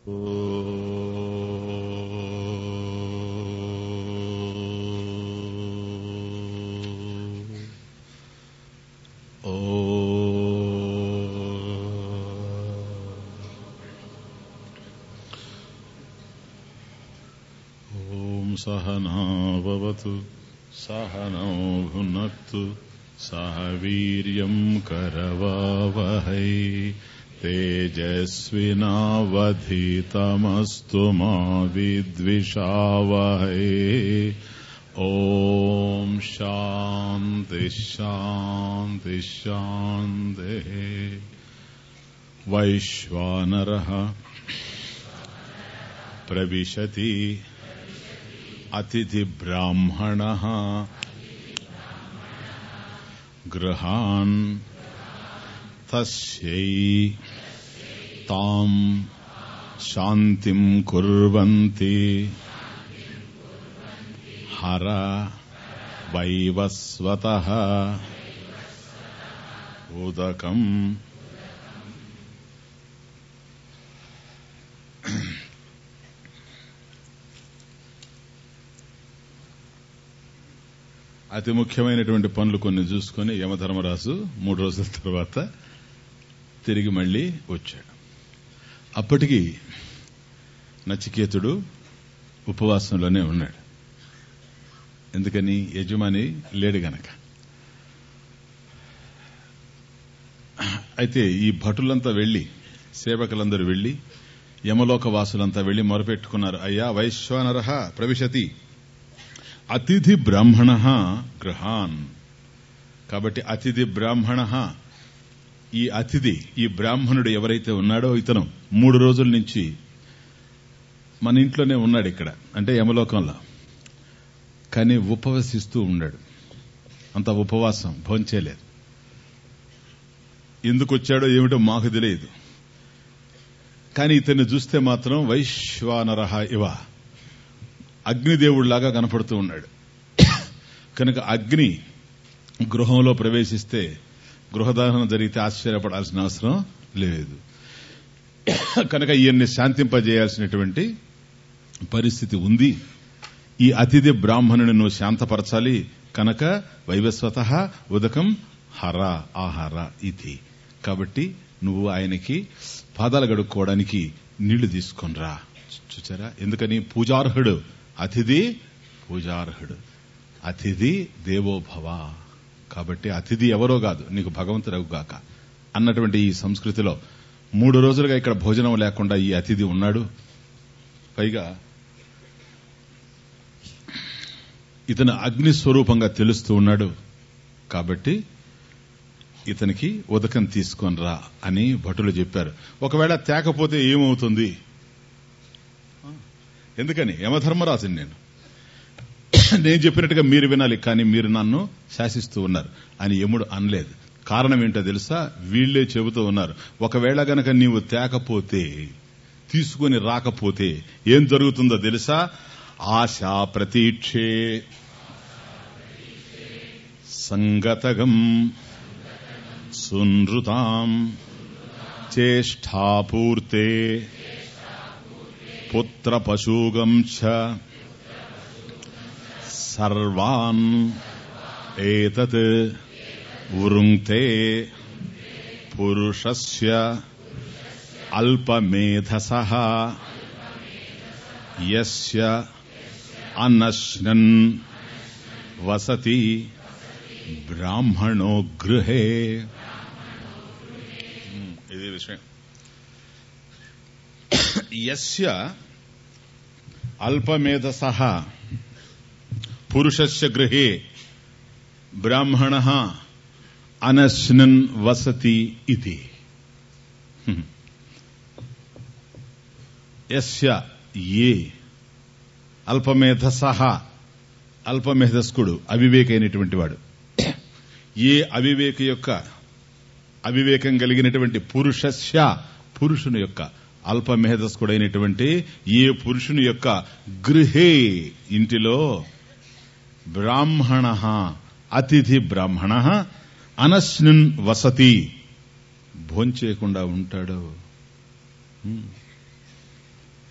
ॐ सहनावतु सहनौ भुनक्तु सह वीर्यम् करवावहै तेजस्विनावधीतमस्तु मा विद्विषावहै ॐ शान्ति शान्ति शान्तिः वैश्वानरः प्रविशति अतिथिब्राह्मणः गृहान् तस्यै ताम् शान्तिम् कुर्वन्ति हर वैवस्वतः उदकम् అతి ముఖ్యమైనటువంటి పనులు కొన్ని చూసుకుని యమధర్మరాజు మూడు రోజుల తర్వాత తిరిగి మళ్ళీ వచ్చాడు అప్పటికి నచికేతుడు ఉపవాసంలోనే ఉన్నాడు ఎందుకని యజమాని లేడు గనక అయితే ఈ భటులంతా వెళ్లి సేవకులందరూ వెళ్లి యమలోక వాసులంతా వెళ్లి మొరపెట్టుకున్నారు అయ్యా వైశ్వానరహ ప్రవిశతి అతిథి బ్రాహ్మణ గృహాన్ కాబట్టి అతిథి బ్రాహ్మణ ఈ అతిథి ఈ బ్రాహ్మణుడు ఎవరైతే ఉన్నాడో ఇతను మూడు రోజుల నుంచి మన ఇంట్లోనే ఉన్నాడు ఇక్కడ అంటే యమలోకంలో కానీ ఉపవసిస్తూ ఉన్నాడు అంత ఉపవాసం భోంచేలేదు ఎందుకు వచ్చాడో ఏమిటో మాకు తెలియదు కానీ ఇతన్ని చూస్తే మాత్రం వైశ్వానరహ ఇవ అగ్నిదేవుళ్లాగా కనపడుతూ ఉన్నాడు కనుక అగ్ని గృహంలో ప్రవేశిస్తే గృహదహనం జరిగితే ఆశ్చర్యపడాల్సిన అవసరం లేదు కనుక ఈయన్ని శాంతింపజేయాల్సినటువంటి పరిస్థితి ఉంది ఈ అతిథి బ్రాహ్మణుని నువ్వు శాంతపరచాలి కనుక వైవస్వత ఉదకం హర ఆహార ఇది కాబట్టి నువ్వు ఆయనకి పాదాలు గడుక్కోవడానికి నీళ్లు తీసుకొనిరా చూచారా ఎందుకని పూజార్హుడు అతిథి పూజార్హుడు అతిథి దేవోభవ కాబట్టి అతిథి ఎవరో కాదు నీకు భగవంతుడవుగాక అన్నటువంటి ఈ సంస్కృతిలో మూడు రోజులుగా ఇక్కడ భోజనం లేకుండా ఈ అతిథి ఉన్నాడు పైగా ఇతను అగ్ని స్వరూపంగా తెలుస్తూ ఉన్నాడు కాబట్టి ఇతనికి ఉదకం తీసుకొని రా అని భటులు చెప్పారు ఒకవేళ తేకపోతే ఏమవుతుంది ఎందుకని యమధర్మరాజుని నేను నేను చెప్పినట్టుగా మీరు వినాలి కానీ మీరు నన్ను శాసిస్తూ ఉన్నారు అని యముడు అనలేదు కారణం ఏంటో తెలుసా వీళ్లే చెబుతూ ఉన్నారు ఒకవేళ గనక నీవు తేకపోతే తీసుకుని రాకపోతే ఏం జరుగుతుందో తెలుసా ఆశా ప్రతీక్షే సంగతగం సునృతాం చేష్టాపూర్తే పుత్రపశూగం చ సర్వాన్ ఏతత్ వృంక్తే పురుషస్య అల్పమేధస యస్య అనశ్నన్ వసతి బ్రాహ్మణో గృహే ఇది విషయం యస్య అల్పమేధస పురుషస్య గృహే బ్రాహ్మణ అనశ్నన్ వసతి ఇది యస్య ఏ అల్పమేధస అల్పమేధస్కుడు అవివేకైనటువంటి వాడు ఏ అవివేక యొక్క అవివేకం కలిగినటువంటి పురుషస్య పురుషుని యొక్క అల్పమేధస్కుడైనటువంటి ఏ పురుషుని యొక్క గృహే ఇంటిలో బ్రాహ్మణ అతిథి బ్రాహ్మణ అనశ్నున్ వసతి భోంచేయకుండా ఉంటాడు హ్మ్.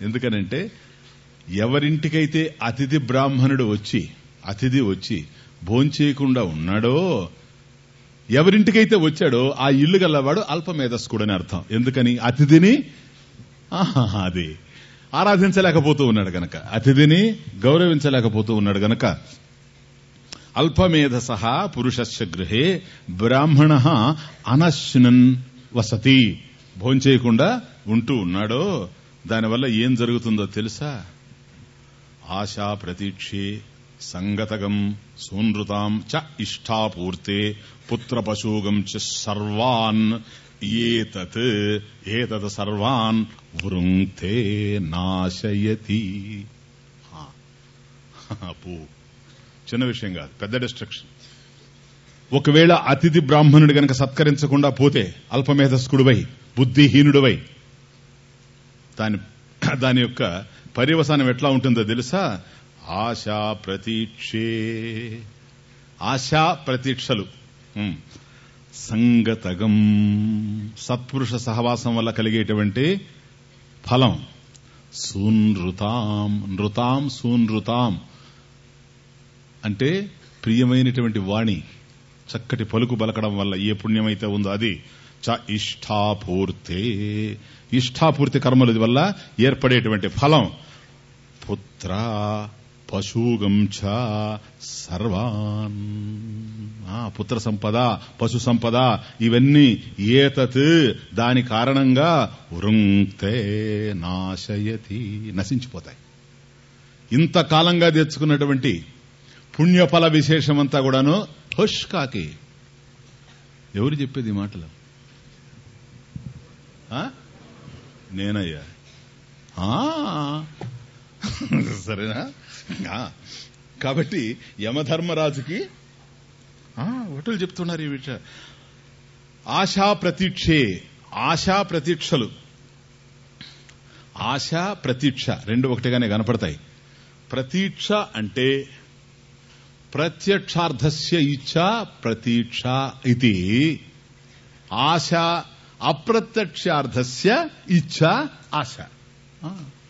ఎందుకనంటే ఎవరింటికైతే అతిథి బ్రాహ్మణుడు వచ్చి అతిథి వచ్చి భోంచేయకుండా ఉన్నాడో ఎవరింటికైతే వచ్చాడో ఆ ఇల్లు గల్లవాడు అల్పమేధస్కుడు అని అర్థం ఎందుకని అతిథిని ఆహా, అది ఆరాధించలేకపోతూ ఉన్నాడు గనక అతిథిని గౌరవించలేకపోతూ ఉన్నాడు గనక అల్పమేధస పురుషస్య గృహే బ్రాహ్మణ అనశ్నన్ వసతి భోంచేయకుండా ఉంటూ ఉన్నాడో దానివల్ల ఏం జరుగుతుందో తెలుసా ఆశా ప్రతీక్షే సంగతగం సూనృతాం చ ఇష్టాపూర్తే పుత్రపశూగం చ సర్వాన్ ఏతత్ ఏతత్ సర్వాన్ వృంక్తే నాశయతి ఆ. అప్పు చిన్న విషయం కాదు పెద్ద డిస్ట్రక్షన్ ఒకవేళ అతిథి బ్రాహ్మణుడు గనక సత్కరించకుండా పోతే అల్పమేధస్కుడువై బుద్ధిహీనుడువై దాని దాని యొక్క పర్యవసానం ఎట్లా ఉంటుందో తెలుసా ఆశా ప్రతీక్షే ఆశా ప్రతీక్షలు ఉమ్. సంగతగం సత్పురుష సహవాసం వల్ల కలిగేటువంటి ఫలం సూనృతాం నృతాం సూనృతాం అంటే ప్రియమైనటువంటి వాణి చక్కటి పలుకు బలకడం వల్ల ఏ పుణ్యమైతే ఉందో అది చ ఇష్టాపూర్తే ఇష్టాపూర్తి కర్మల వల్ల ఏర్పడేటువంటి ఫలం పుత్ర పశుగం చ సర్వాన్ ఆ, పుత్ర సంపద పశు సంపద ఇవన్నీ ఏతత్ దాని కారణంగా వృంక్తే నాశయతి నశించిపోతాయి ఇంతకాలంగా తెచ్చుకున్నటువంటి పుణ్యఫల విశేషమంతా కూడాను హుష్ కాకి ఎవరు చెప్పేది ఈ మాటలు ఆ? నేనయ్యా ఆ, సరేనా ఆ, కాబట్టి యమధర్మరాజుకి ఆ, ఒకటి చెప్తున్నారు ఈ విషయం ఆశా ప్రతీక్షే ఆశా ప్రతీక్షలు ఆశ ప్రతీక్ష రెండు ఒకటిగానే కనపడతాయి ప్రతీక్ష అంటే ప్రత్యక్షార్థస్య ఇచ్చ ప్రతీక్ష ఇది ఆశ అప్రత్యక్షార్థస్య ఇచ్చ ఆశ ఆ.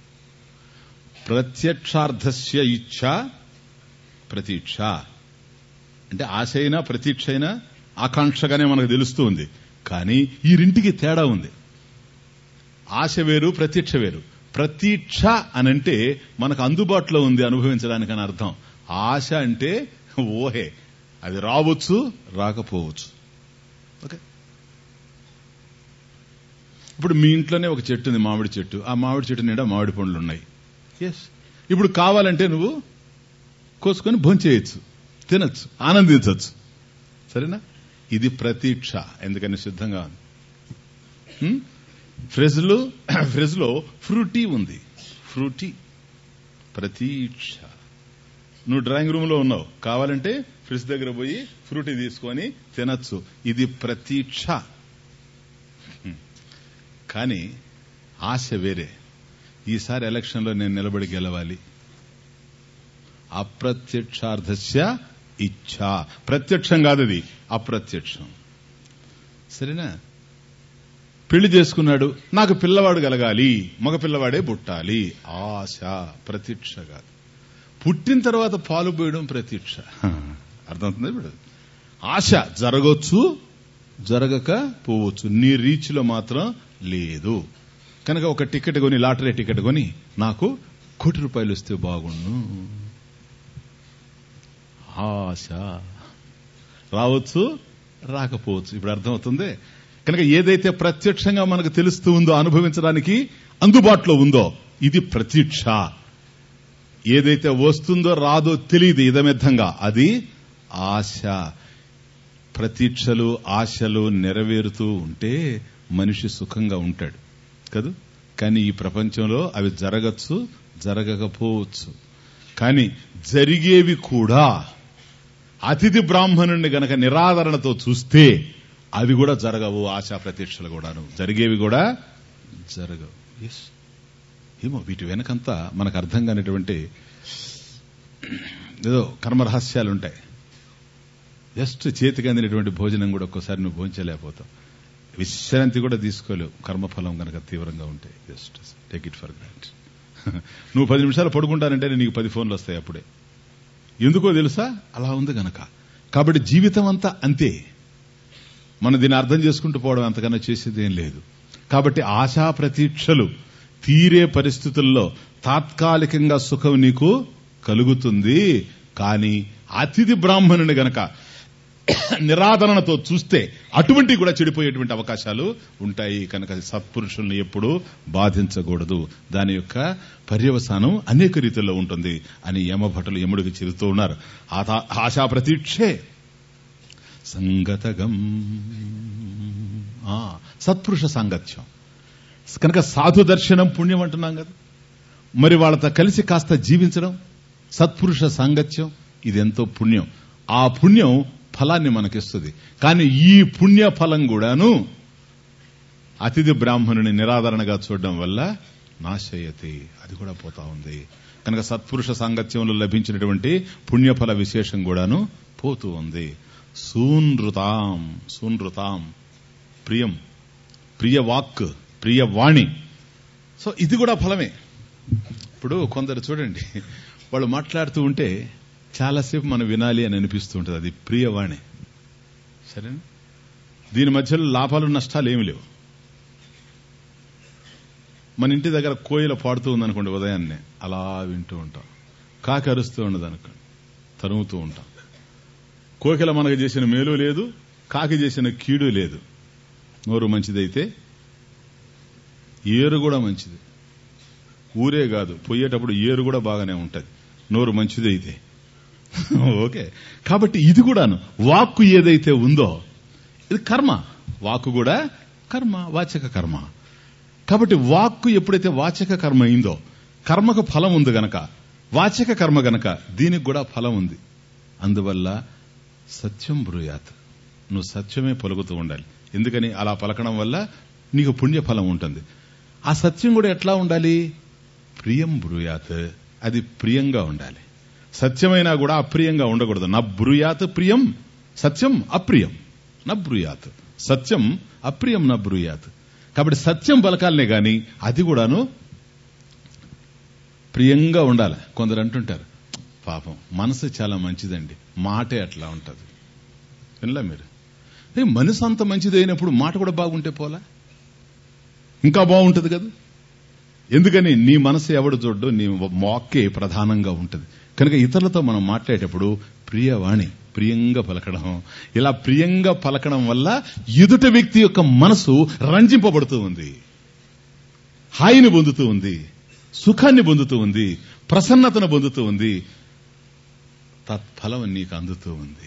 ప్రత్యక్షార్థస్య ఇచ్చ ప్రతీక్ష అంటే ఆశ అయినా ప్రతీక్ష అయినా ఆకాంక్షగానే మనకు తెలుస్తూ ఉంది కానీ ఈ రెంటికి తేడా ఉంది ఆశ వేరు ప్రతీక్ష వేరు ప్రతీక్ష అనంటే మనకు అందుబాటులో ఉంది అనుభవించడానికి అని అర్థం ఆశ అంటే ఓహే అది రావచ్చు రాకపోవచ్చు ఓకే ఇప్పుడు మీ ఇంట్లోనే ఒక చెట్టు ఉంది మామిడి చెట్టు ఆ మామిడి చెట్టు నిండా మామిడి పండ్లు ఉన్నాయి ఎస్ ఇప్పుడు కావాలంటే నువ్వు కోసుకొని భోంచేయచ్చు తినచ్చు ఆనందించవచ్చు సరేనా ఇది ప్రతీక్ష ఎందుకని సిద్ధంగా ఉంది హ్మ్? ఫ్రిజ్ లో ఫ్రిజ్ లో ఫ్రూటీ ఉంది ఫ్రూటీ ప్రతీక్ష నువ్వు డ్రాయింగ్ రూమ్ లో ఉన్నావు కావాలంటే ఫ్రిడ్జ్ దగ్గర పోయి ఫ్రూటీ తీసుకొని తినచ్చు ఇది ప్రతీక్ష హ్మ్. కానీ ఆశ వేరే ఈసారి ఎలక్షన్ లో నేను నిలబడి గెలవాలి అప్రత్యక్షార్థస్య ఇచ్ఛ ప్రత్యక్షం కాదు అది అప్రత్యక్షం సరేనా పెళ్లి చేసుకున్నాడు నాకు పిల్లవాడు కలగాలి మగ పిల్లవాడే పుట్టాలి ఆశ ప్రతీక్ష కాదు పుట్టిన తర్వాత పాలు పోయడం ప్రతీక్ష అర్థమవుతుంది ఇప్పుడు ఆశ జరగవచ్చు జరగక పోవచ్చు నీ రీచ్ లో మాత్రం లేదు కనుక ఒక టికెట్ కొని లాటరీ టికెట్ కొని నాకు కోటి రూపాయలు వస్తే బాగుండు ఆశ రావచ్చు రాకపోవచ్చు ఇప్పుడు అర్థమవుతుంది కనుక ఏదైతే ప్రత్యక్షంగా మనకు తెలుస్తూ ఉందో అనుభవించడానికి అందుబాటులో ఉందో ఇది ప్రతీక్ష ఏదైతే వస్తుందో రాదో తెలియదు ఇదమిద్ధంగా అది ఆశ ప్రతీక్షలు ఆశలు నెరవేరుతూ ఉంటే మనిషి సుఖంగా ఉంటాడు కదూ కానీ ఈ ప్రపంచంలో అవి జరగచ్చు జరగకపోవచ్చు కానీ జరిగేవి కూడా అతిథి బ్రాహ్మణుణ్ణి గనక నిరాదరణతో చూస్తే అవి కూడా జరగవు ఆశా ప్రతీక్షలు కూడాను జరిగేవి కూడా జరగవు ఎస్ ఏమో వీటి వెనకంతా మనకు అర్థం కానిటువంటి ఏదో కర్మరహస్యాలు ఉంటాయి జస్ట్ చేతికి అందినటువంటి భోజనం కూడా ఒక్కోసారి నువ్వు భోంచలేకపోతావు విశ్రాంతి కూడా తీసుకోలేవు కర్మఫలం కనుక తీవ్రంగా ఉంటాయి just take it for grant నువ్వు పది నిమిషాలు పడుకుంటానంటే నీకు పది ఫోన్లు వస్తాయి అప్పుడే ఎందుకో తెలుసా అలా ఉంది గనక కాబట్టి జీవితం అంతా అంతే మనం దీన్ని అర్థం చేసుకుంటూ పోవడం అంతకన్నా చేసేది ఏం లేదు కాబట్టి ఆశా ప్రతీక్షలు తీరే పరిస్థితుల్లో తాత్కాలికంగా సుఖం నీకు కలుగుతుంది కానీ అతిథి బ్రాహ్మణుని గనక నిరాదరణతో చూస్తే అటువంటి కూడా చెడిపోయేటువంటి అవకాశాలు ఉంటాయి కనుక సత్పురుషుల్ని ఎప్పుడూ బాధించకూడదు దాని యొక్క పర్యవసానం అనేక రీతిలో ఉంటుంది అని యమభటులు యముడికి చెబుతూ ఉన్నారు ఆతా- ఆశా ప్రతీక్షే సంగతగం ఆ, సత్పురుష సాంగత్యం కనుక సాధు దర్శనం పుణ్యం అంటున్నాం కదా మరి వాళ్ళతో కలిసి కాస్త జీవించడం సత్పురుష సాంగత్యం ఇది ఎంతో పుణ్యం ఆ పుణ్యం ఫలాన్ని మనకిస్తుంది కానీ ఈ పుణ్య ఫలం కూడాను అతిథి బ్రాహ్మణుని నిరాదరణగా చూడడం వల్ల నాశయతి అది కూడా పోతా ఉంది కనుక సత్పురుష సాంగత్యంలో లభించినటువంటి పుణ్యఫల విశేషం కూడాను పోతూ ఉంది సూనృతాం సూనృతాం ప్రియం ప్రియ వాక్ ప్రియ వాణి సో ఇది కూడా ఫలమే ఇప్పుడు కొందరు చూడండి వాళ్ళు మాట్లాడుతూ ఉంటే చాలాసేపు మనం వినాలి అని అనిపిస్తూ ఉంటుంది అది ప్రియవాణి సరేనా దీని మధ్యలో లాభాలు నష్టాలు ఏమి లేవు మన ఇంటి దగ్గర కోయిల పాడుతూ ఉందనుకోండి ఉదయాన్నే అలా వింటూ ఉంటాం కాకి అరుస్తూ ఉండదు అనుకోండి తరుముతూ ఉంటాం కోకిల మనకు చేసిన మేలు లేదు కాకి చేసిన కీడు లేదు నోరు మంచిదైతే ఏరు కూడా మంచిది ఊరే కాదు పోయేటప్పుడు ఏరు కూడా బాగానే ఉంటది నోరు మంచిదైతే ఓకే కాబట్టి ఇది కూడాను వాక్కు ఏదైతే ఉందో ఇది కర్మ వాక్కు కూడా కర్మ వాచక కర్మ కాబట్టి వాక్కు ఎప్పుడైతే వాచక కర్మ అయిందో కర్మకు ఫలం ఉంది గనక వాచక కర్మ గనక దీనికి కూడా ఫలం ఉంది అందువల్ల సత్యం బ్రూయాత్ నువ్వు సత్యమే పలుకుతూ ఉండాలి ఎందుకని అలా పలకడం వల్ల నీకు పుణ్యఫలం ఉంటుంది ఆ సత్యం కూడా ఎట్లా ఉండాలి ప్రియం బ్రూయాత్ అది ప్రియంగా ఉండాలి సత్యమైనా కూడా అప్రియంగా ఉండకూడదు నా బ్రూయాత్ ప్రియం సత్యం అప్రియం నా బ్రూయాత్ సత్యం అప్రియం నా బ్రూయాత్ కాబట్టి సత్యం పలకాలనే గాని అది కూడాను ప్రియంగా ఉండాలి కొందరు అంటుంటారు పాపం మనసు చాలా మంచిదండి మాటే అట్లా ఉంటది వినలే మీరు ఏ మనసు అంత మంచిది అయినప్పుడు మాట కూడా బాగుంటే పోలా ఇంకా బాగుంటది కదా ఎందుకని నీ మనసు ఎవడు చూడ్డు నీ మాక్కే ప్రధానంగా ఉంటది కనుక ఇతరులతో మనం మాట్లాడేటప్పుడు ప్రియవాణి ప్రియంగా పలకడం ఇలా ప్రియంగా పలకడం వల్ల ఎదుట వ్యక్తి యొక్క మనసు రంజింపబడుతూ ఉంది హాయిని పొందుతూ ఉంది సుఖాన్ని పొందుతూ ఉంది ప్రసన్నతను పొందుతూ ఉంది తత్ఫలం నీకు అందుతూ ఉంది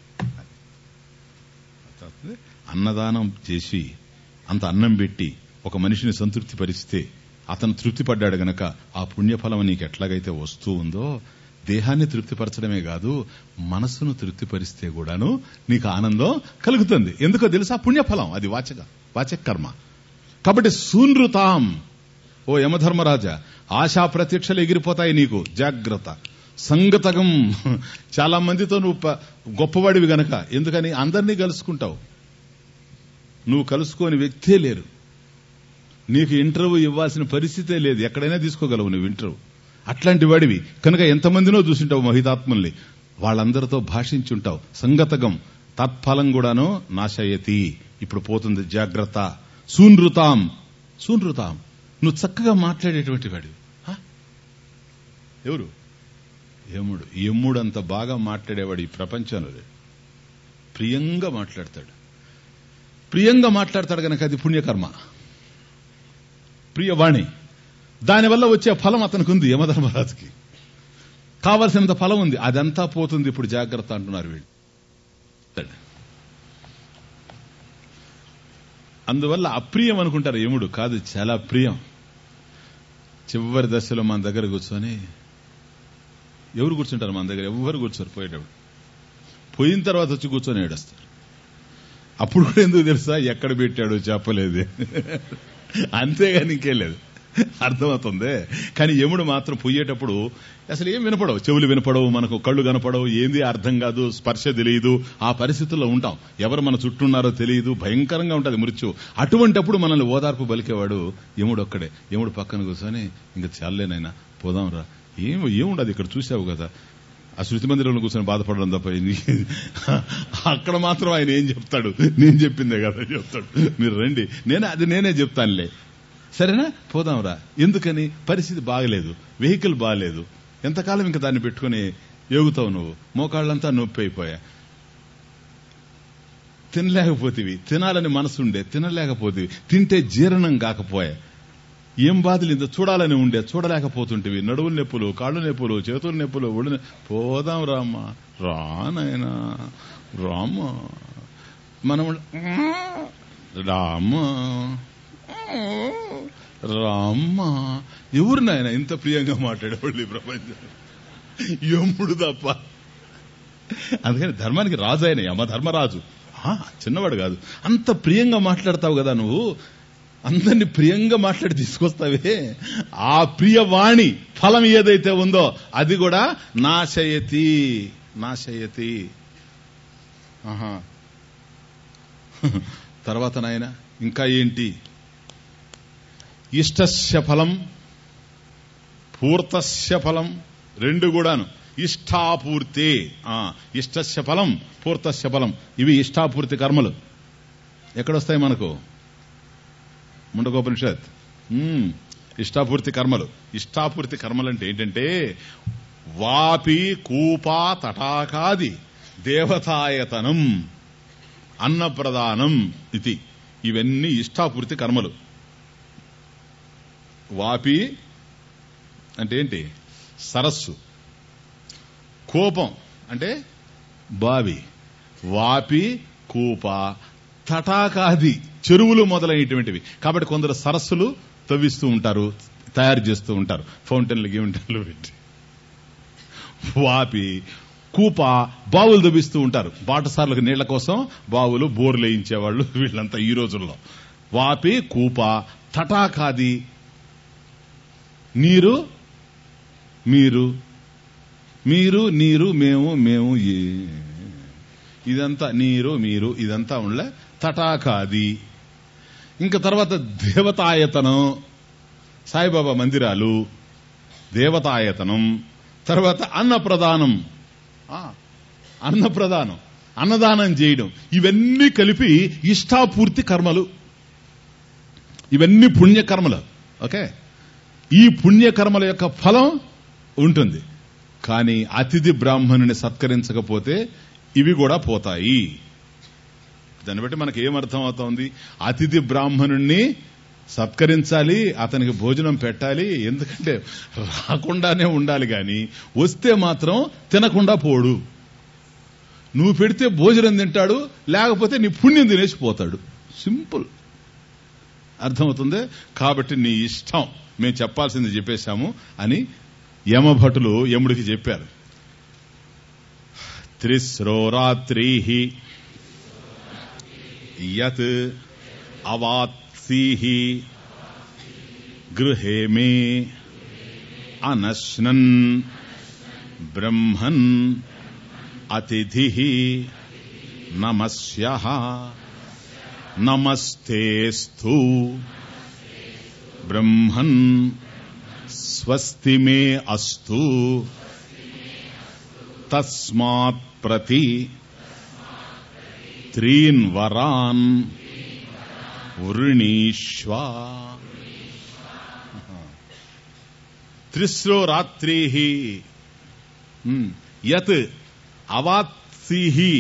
అన్నదానం చేసి అంత అన్నం పెట్టి ఒక మనిషిని సంతృప్తి పరిస్తే అతను తృప్తి పడ్డాడు గనక ఆ పుణ్యఫలం నీకు ఎట్లాగైతే వస్తూ ఉందో దేహాన్ని తృప్తిపరచడమే కాదు మనస్సును తృప్తిపరిస్తే కూడాను నీకు ఆనందం కలుగుతుంది ఎందుకో తెలుసా పుణ్యఫలం అది వాచక వాచక కర్మ కాబట్టి సూనృతాం ఓ యమధర్మరాజా ఆశా ప్రత్యక్షలు ఎగిరిపోతాయి నీకు జాగ్రత్త సంగతగం చాలా మందితో నువ్వు ప- గొప్పవాడివి గనక ఎందుకని అందరినీ కలుసుకుంటావు నువ్వు కలుసుకోని వ్యక్తే లేరు నీకు ఇంటర్వ్యూ ఇవ్వాల్సిన పరిస్థితే లేదు ఎక్కడైనా తీసుకోగలవు నువ్వు ఇంటర్వ్యూ అట్లాంటి వాడివి కనుక ఎంతమందినో చూసింటావు మహితాత్మల్ని వాళ్ళందరితో భాషించుంటావు సంగతగం తత్ఫలం కూడాను నాశయతి ఇప్పుడు పోతుంది జాగ్రత్త సూనృతాం సూనృతాం నువ్వు చక్కగా మాట్లాడేటువంటి వాడివి హ? ఎవరు యముడు యముడు అంత బాగా మాట్లాడేవాడు ఈ ప్రపంచంలో లేడు. ప్రియంగా మాట్లాడతాడు ప్రియంగా మాట్లాడతాడు కనుక అది పుణ్యకర్మ ప్రియవాణి దానివల్ల వచ్చే ఫలం అతనికి ఉంది యమధర్మరాజుకి కావలసినంత ఫలం ఉంది అదంతా పోతుంది ఇప్పుడు జాగ్రత్త అంటున్నారు వీళ్ళు అందువల్ల అప్రియం అనుకుంటారు యముడు కాదు చాలా ప్రియం చివరి దశలో మన దగ్గర కూర్చొని ఎవరు కూర్చుంటారు మన దగ్గర ఎవరు కూర్చోరు పోయేటప్పుడు పోయిన తర్వాత వచ్చి కూర్చొని ఏడుస్తారు అప్పుడు కూడా ఎందుకు తెలుసా ఎక్కడ పెట్టాడో చెప్పలేదు అంతేగాని ఇంకేం లేదు అర్థమవుతుంది కానీ యముడు మాత్రం పొయ్యేటప్పుడు అసలు ఏం వినపడవు చెవులు వినపడవు మనకు కళ్ళు కనపడవు ఏంది అర్థం కాదు స్పర్శ తెలియదు ఆ పరిస్థితుల్లో ఉంటాం ఎవరు మన చుట్టూ ఉన్నారో తెలియదు భయంకరంగా ఉంటది మృత్యు అటువంటప్పుడు మనల్ని ఓదార్పు పలికేవాడు యముడు ఒక్కడే యముడు పక్కన కూర్చొని ఇంకా చాలేనైనా పోదాం రా ఏం ఏముండదు ఇక్కడ చూసావు కదా ఆ శృతి మందిరంలో కూర్చొని బాధపడడం తప్ప ఇది- అక్కడ మాత్రం ఆయన ఏం చెప్తాడు నేను చెప్పిందే కదా చెప్తాడు మీరు రండి నేనే అది నేనే చెప్తానులే సరేనా పోదాంరా ఎందుకని పరిస్థితి బాగలేదు వెహికల్ బాగలేదు ఎంతకాలం ఇంకా దాన్ని పెట్టుకుని ఏగుతావు నువ్వు మోకాళ్ళంతా నొప్పి అయిపోయా తినలేకపోతేవి తినాలని మనసుండే తినలేకపోతేవి తింటే జీర్ణం కాకపోయా ఏం బాధలు ఇంత చూడాలని ఉండే చూడలేకపోతుంటివి నడువుల నొప్పులు కాళ్ళు నొప్పులు చేతుల నొప్పులు ఒళ్ళు నొ- పోదాం రామ్మ రానాయనా రామ్మ మనం రామ్మ రామ్మ ఎవరు నాయన ఇంత ప్రియంగా మాట్లాడేవాళ్ళు ఈ ప్రపంచం యముడు తప్ప అందుకని ధర్మానికి రాజు ఆయన యమ ధర్మరాజు ఆ, చిన్నవాడు కాదు అంత ప్రియంగా మాట్లాడతావు కదా నువ్వు అందరిని ప్రియంగా మాట్లాడి తీసుకొస్తావే ఆ ప్రియవాణి ఫలం ఏదైతే ఉందో అది కూడా నాశయతి నాశయతి ఆహా తర్వాత నాయన ఇంకా ఏంటి ఇష్టస్య ఫలం పూర్తస్య ఫలం రెండు కూడాను ఇష్టాపూర్తి ఆ, ఇష్టస్య ఫలం పూర్తస్య ఫలం ఇవి ఇష్టాపూర్తి కర్మలు ఎక్కడొస్తాయి మనకు ముండకోపనిషత్ మ్మ్. ఇష్టాపూర్తి కర్మలు ఇష్టాపూర్తి కర్మలు అంటే ఏంటంటే వాపి కూపా తటాకాది దేవతాయతనం అన్నప్రదానం ఇది ఇవన్నీ ఇష్టాపూర్తి కర్మలు వాపి అంటే ఏంటి సరస్సు కోపం అంటే బావి వాపి కూప తటాకాది చెరువులు మొదలైనటువంటివి కాబట్టి కొందరు సరస్సులు తవ్విస్తూ ఉంటారు తయారు చేస్తూ ఉంటారు ఫౌంటైన్లు గిౌంటైన్లు పెట్టి వాపి కూప బావులు తవ్విస్తూ ఉంటారు బాటసార్లకు నీళ్ల కోసం బావులు బోర్లు వేయించేవాళ్ళు వీళ్ళంతా ఈ రోజుల్లో వాపి కూప తటాకాది నీరు మీరు మీరు నీరు మేము మేము ఏ- ఇదంతా నీరు మీరు ఇదంతా ఉండలే తటాకాది ఇంకా తర్వాత దేవతాయతనం సాయిబాబా మందిరాలు దేవతాయతనం తర్వాత అన్నప్రదానం ఆ, అన్నప్రదానం అన్నదానం చేయడం ఇవన్నీ కలిపి ఇష్టాపూర్తి కర్మలు ఇవన్నీ పుణ్యకర్మలు ఓకే ఈ పుణ్యకర్మల యొక్క ఫలం ఉంటుంది కానీ అతిథి బ్రాహ్మణుని సత్కరించకపోతే ఇవి కూడా పోతాయి దాన్ని బట్టి మనకి ఏమర్థం అవుతోంది అతిథి బ్రాహ్మణుణ్ణి సత్కరించాలి అతనికి భోజనం పెట్టాలి ఎందుకంటే రాకుండానే ఉండాలి గాని వస్తే మాత్రం తినకుండా పోడు నువ్వు పెడితే భోజనం తింటాడు లేకపోతే నీ పుణ్యం తినేసి పోతాడు సింపుల్ అర్థమవుతుంది కాబట్టి నీ ఇష్టం మేము చెప్పాల్సింది చెప్పేశాము అని యమభటులు యముడికి చెప్పారు త్రిస్రో రాత్రి యత్ అవాత్సీహి గృహే మే అనశ్నన్ బ్రహ్మన్ అతిథి నమస్య నమస్తేస్తు బ్రహ్మన్ స్వస్తి మే అస్తు తస్మాత్ ప్రతి త్రీన్ వరాన్ వృణీష్వ త్రిస్రో రాత్రి యత్ అవాత్సీహి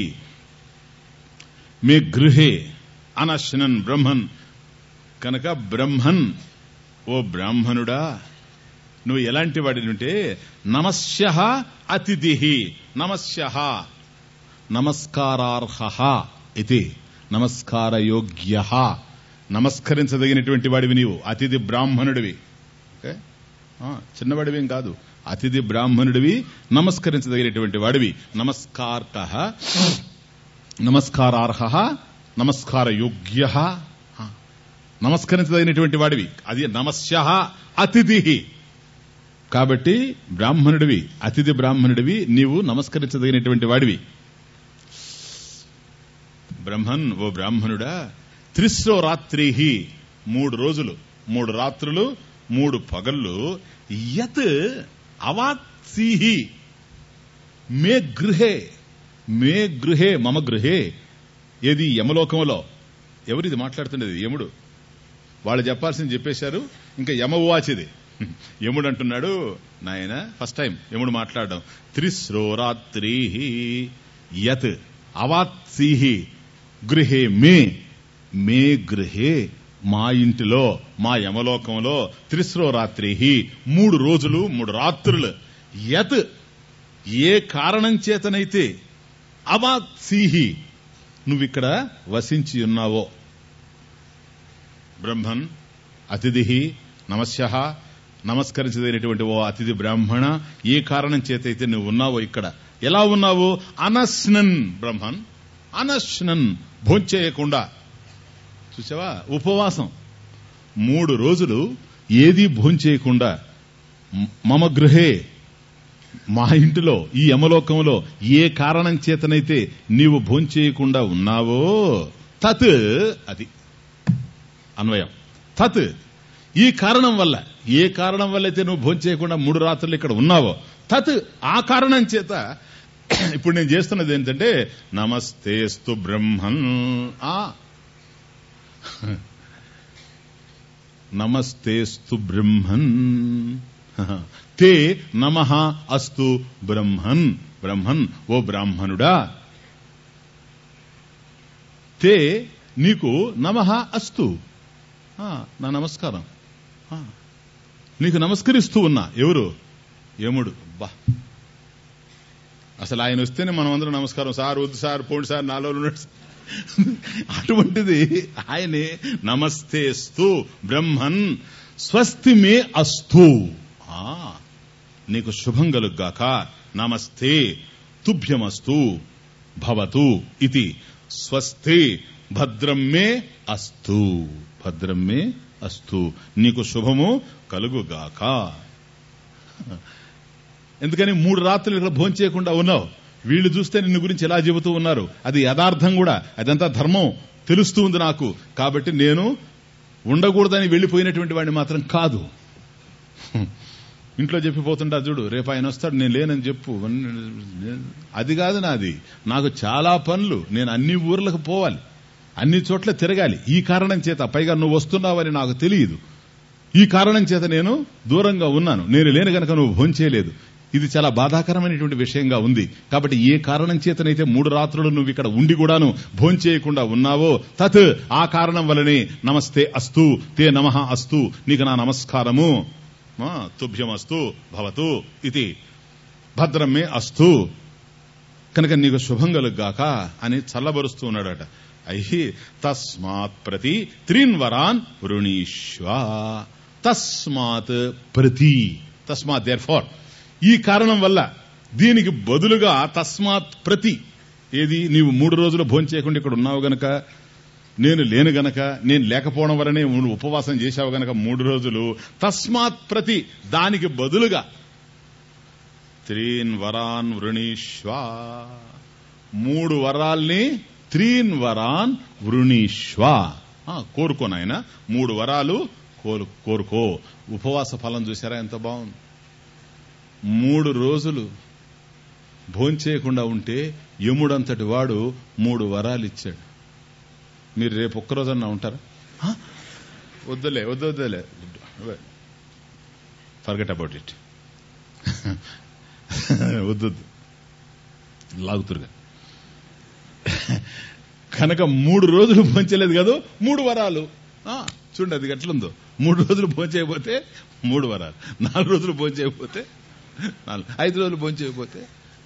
మే గృహే అనశ్నన్ బ్రహ్మన్ కనుక బ్రహ్మన్ ఓ బ్రాహ్మణుడా నువ్వు ఎలాంటి వాడినుంటే నమస్య అతిథి నమస్య నమస్కారార్హ ఇది నమస్కారయోగ్య నమస్కరించదగినటువంటి వాడివి నీవు అతిథి బ్రాహ్మణుడివి ఓకే ఆ, చిన్నవాడివేం కాదు అతిథి బ్రాహ్మణుడివి నమస్కరించదగినటువంటి వాడివి నమస్కార్క నమస్కారార్హ నమస్కారయోగ్య నమస్కరించదగినటువంటి వాడివి అది నమస్య అతిథి కాబట్టి బ్రాహ్మణుడివి అతిథి బ్రాహ్మణుడివి నీవు నమస్కరించదగినటువంటి వాడివి బ్రహ్మన్ ఓ బ్రాహ్మణుడా త్రిస్రో రాత్రి మూడు రోజులు మూడు రాత్రులు మూడు పగళ్ళు యత్ అవాత్సీహి మే గృహే మే గృహే మమ గృహే ఏది యమలోకంలో ఎవరిది మాట్లాడుతున్నది యముడు వాళ్ళు చెప్పాల్సింది చెప్పేశారు ఇంకా యమ వాచిది యముడు అంటున్నాడు నాయన ఫస్ట్ టైం యముడు మాట్లాడడం త్రిశ్రోరాత్రి యత్ అవాత్సీహి గృహే మే మే గృహే మా ఇంటిలో మా యమలోకంలో త్రిశ్రో రాత్రి మూడు రోజులు మూడు రాత్రులు యత్ ఏ కారణం చేతనైతే అవాత్సీహి నువ్విక్కడ వసించి ఉన్నావో బ్రహ్మన్ అతిథి నమస్య నమస్కరించదగినటువంటి ఓ అతిథి బ్రాహ్మణ ఏ కారణం చేతైతే నువ్వు ఉన్నావో ఇక్కడ ఎలా ఉన్నావు అనస్నన్ బ్రహ్మన్ అనస్నన్ భోంచేయకుండా చూసావా ఉపవాసం మూడు రోజులు ఏదీ భోంచేయకుండా మ- మమ గృహే మా ఇంటిలో ఈ యమలోకంలో ఏ కారణం చేతనైతే నీవు భోంచేయకుండా ఉన్నావో తత్ అది అన్వయం తత్ ఈ కారణం వల్ల ఏ కారణం వల్ల అయితే నువ్వు భోంచేయకుండా మూడు రాత్రులు ఇక్కడ ఉన్నావో తత్ ఆ కారణం చేత ఇప్పుడు నేను చేస్తున్నది ఏంటంటే నమస్తేస్తు బ్రహ్మన్ ఆ నమస్తేస్తు బ్రహ్మన్ తే నమ అస్తు బ్రహ్మన్ బ్రహ్మన్ ఓ బ్రాహ్మణుడా తే నీకు నమ అస్తు ఆ, నా నమస్కారం ఆ, నీకు నమస్కరిస్తూ ఉన్నా ఎవరు యముడు బా అసలు ఆయన వస్తేనే మనం అందరం నమస్కారం సార్ వద్దు సార్ పోండి సార్ నాలో ఉన్నాడు సార్. అటువంటిది ఆయనే నమస్తేస్తు బ్రహ్మన్ స్వస్తి మే అస్తు ఆ, నీకు శుభం కలుగ్గాక నమస్తే తుభ్యమస్తు భవతు ఇది స్వస్తి భద్రం మే అస్తు భద్రం మే అస్తు నీకు శుభము కలుగుగాక ఎందుకని మూడు రాత్రులు ఇక్కడ భోంచేయకుండా ఉన్నావు వీళ్ళు చూస్తే నిన్ను గురించి ఎలా చెబుతూ ఉన్నారు అది యథార్థం కూడా అదంతా ధర్మం తెలుస్తూ ఉంది నాకు కాబట్టి నేను ఉండకూడదని వెళ్లిపోయినటువంటి వాడిని మాత్రం కాదు ఇంట్లో చెప్పిపోతుంటా చూడు రేపు ఆయన వస్తాడు నేను లేనని చెప్పు అది కాదు నాది నాకు చాలా పనులు నేను అన్ని ఊర్లకు పోవాలి అన్ని చోట్ల తిరగాలి ఈ కారణం చేత పైగా నువ్వు వస్తున్నావని నాకు తెలియదు ఈ కారణం చేత నేను దూరంగా ఉన్నాను నేను లేని గనక నువ్వు భోంచేయలేదు ఇది చాలా బాధాకరమైనటువంటి విషయంగా ఉంది కాబట్టి ఏ కారణం చేతనైతే మూడు రాత్రులు నువ్వు ఇక్కడ ఉండి కూడాను భోంచేయకుండా ఉన్నావో తత్ ఆ కారణం వలనే నమస్తే అస్తు తే నమ అస్తు నీకు నా నమస్కారము ఆ, తుభ్యమస్తు భవతు ఇది భద్రమే అస్తు కనుక నీకు శుభం కలుగ్గాక అని చల్లబరుస్తూ ఉన్నాడట అహి తస్మాత్ ప్రతి త్రీన్ వరాన్ వృణీష్వ తస్మాత్ ప్రతి తస్మాత్ దేర్ ఫార్ ఈ కారణం వల్ల దీనికి బదులుగా తస్మాత్ ప్రతి ఏది నీవు మూడు రోజులు భోంచేయకుండా ఇక్కడ ఉన్నావు గనక నేను లేను గనక నేను లేకపోవడం వలనే నువ్వు ఉపవాసం చేశావు గనక మూడు రోజులు తస్మాత్ ప్రతి దానికి బదులుగా త్రీన్ వరాన్ వృణీష్వ మూడు వరాల్ని త్రీన్ వరాన్ వృణీష్వ ఆ, కోరుకో నాయన మూడు వరాలు కోరు కోరుకో ఉపవాస ఫలం చూసారా ఎంత బాగుంది మూడు రోజులు భోంచేయకుండా ఉంటే యముడంతటి వాడు మూడు వరాలు ఇచ్చాడు మీరు రేపు ఒక్కరోజన్నా ఉంటారా హ? వద్దులే వద్దు వద్దులే ఫర్గెట్ అబౌట్ ఇట్ వద్దు వద్దు. లాగుతురుగా కనుక మూడు రోజులు భోంచలేదు కదా మూడు వరాలు ఆ, చూడండి అది ఎట్లుందో మూడు రోజులు భోంచేయకపోతే మూడు వరాలు నాలుగు రోజులు భోంచేయకపోతే నాలుగు ఐదు రోజులు భోంచేయకపోతే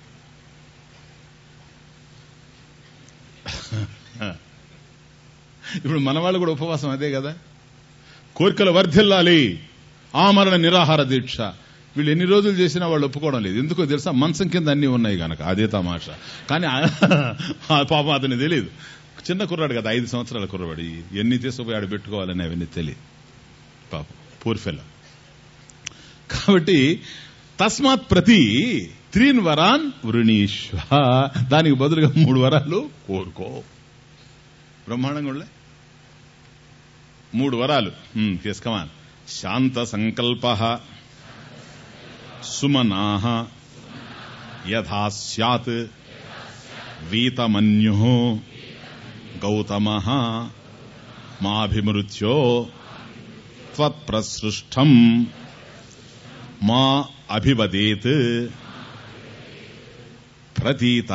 ఇప్పుడు మన వాళ్ళు కూడా ఉపవాసం అదే కదా కోరికలు వర్ధిల్లాలి ఆమరణ నిరాహార దీక్ష వీళ్ళు ఎన్ని రోజులు చేసినా వాళ్ళు ఒప్పుకోవడం లేదు ఎందుకో తెలుసా మంచం కింద అన్ని ఉన్నాయి గనక అదే తమాషా కానీ ఆ- ఆ పాపం అతనికి తెలియదు చిన్న కుర్రాడు కదా ఐదు సంవత్సరాల కుర్రవాడు ఎన్ని తీసుకుపోయి ఆడ పెట్టుకోవాలని అవన్నీ తెలియదు పాపం పూర్ఫెల్ల కాబట్టి తస్మాత్ ప్రతి త్రీన్ వరాన్ వృణీశ్వ దానికి బదులుగా మూడు వరాలు కోరుకో బ్రహ్మాండంగా ఉండలే మూడు వరాలు కమాన్ శాంత సంకల్ప సుమనాహ యథా సత్ వీతమన్యు గౌతమ మాభిమృత్యో త్వత్ప్రసృష్టం మా అభివదేత్ ప్రతీత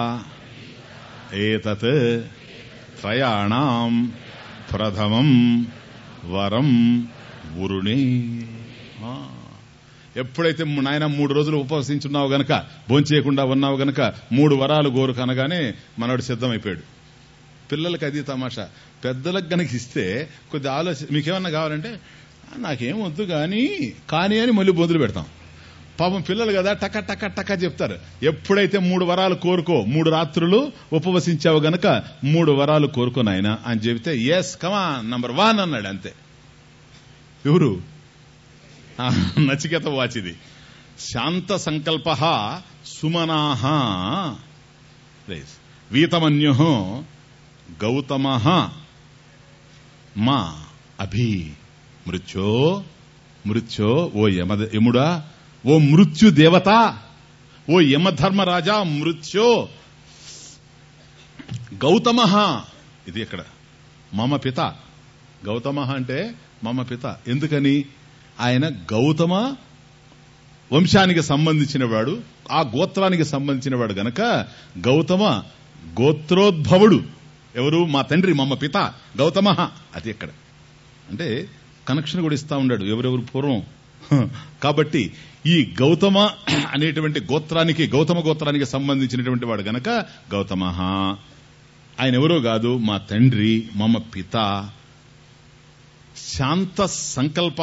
ఏతత్ త్రయాణం ప్రథమం వరం ఉరుణే ఆ. ఎప్పుడైతే ము- నాయన మూడు రోజులు ఉపవసించున్నావు గనక భోంచేయకుండా ఉన్నావు గనక మూడు వరాలు గోరు కనగానే మనవాడు సిద్ధమైపోయాడు పిల్లలకి అది తమాషా పెద్దలకు గనక ఇస్తే కొద్ది ఆలోచన మీకేమన్నా కావాలంటే "ఆ, నాకేం వద్దు గాని కానీ అని మళ్ళీ బొందులు పెడతాం పాపం పిల్లలు కదా టక టక టక చెప్తారు ఎప్పుడైతే మూడు వరాలు కోరుకో మూడు రాత్రులు ఉపవసించావు గనక మూడు వరాలు కోరుకో నాయన అని చెబితే ఎస్ కమా నంబర్ వన్ అన్నాడు అంతే ఎవరు ఆ, నచికేత వాచిది శాంత సంకల్ప సుమనాహ వీతమన్యు గౌతమ మా అభి మృత్యో మృత్యో ఓ యమ యముడా ఓ మృత్యు దేవత ఓ యమధర్మరాజా మృత్యో గౌతమ ఇది ఇక్కడ మమ పిత గౌతమ అంటే మమ పిత ఎందుకని ఆయన గౌతమ వంశానికి సంబంధించిన వాడు ఆ గోత్రానికి సంబంధించిన వాడు గనక గౌతమ గోత్రోద్భవుడు ఎవరు మా తండ్రి మమ్మ పిత గౌతమ అది ఎక్కడ అంటే కనెక్షన్ కూడా ఇస్తా ఉన్నాడు ఎవరెవరు పూర్వం హ, కాబట్టి ఈ గౌతమ అనేటువంటి గోత్రానికి గౌతమ గోత్రానికి సంబంధించినటువంటి వాడు గనక గౌతమ ఆయన ఎవరో కాదు మా తండ్రి మమ్మ పిత శాంత సంకల్ప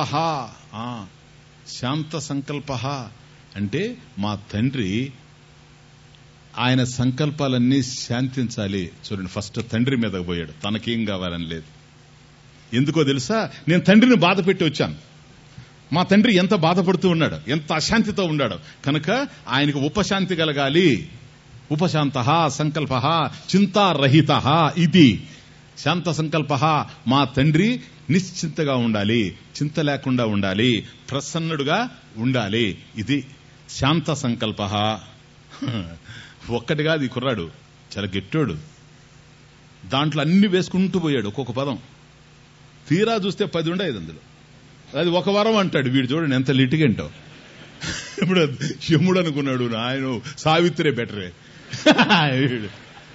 శాంత సంకల్ప అంటే మా తండ్రి ఆయన సంకల్పాలన్నీ శాంతించాలి చూడండి ఫస్ట్ తండ్రి మీదకు పోయాడు తనకేం కావాలని లేదు ఎందుకో తెలుసా నేను తండ్రిని బాధ పెట్టి వచ్చాను మా తండ్రి ఎంత బాధపడుతూ ఉన్నాడు ఎంత అశాంతితో ఉన్నాడు కనుక ఆయనకు ఉపశాంతి కలగాలి ఉపశాంత సంకల్ప చింతారహిత ఇది శాంత సంకల్ప మా తండ్రి నిశ్చింతగా ఉండాలి చింత లేకుండా ఉండాలి ప్రసన్నుడుగా ఉండాలి ఇది శాంత సంకల్ప ఒక్కటిగా అది కుర్రాడు చాలా గెట్టోడు దాంట్లో అన్ని వేసుకుంటూ పోయాడు ఒక్కొక్క పదం తీరా చూస్తే పది ఉండేది అందులో అది ఒక వరం అంటాడు వీడు చూడండి ఎంత లిటిగెంటో ఇప్పుడు యముడు అనుకున్నాడు ఆయన సావిత్రే బెటరే వీడు.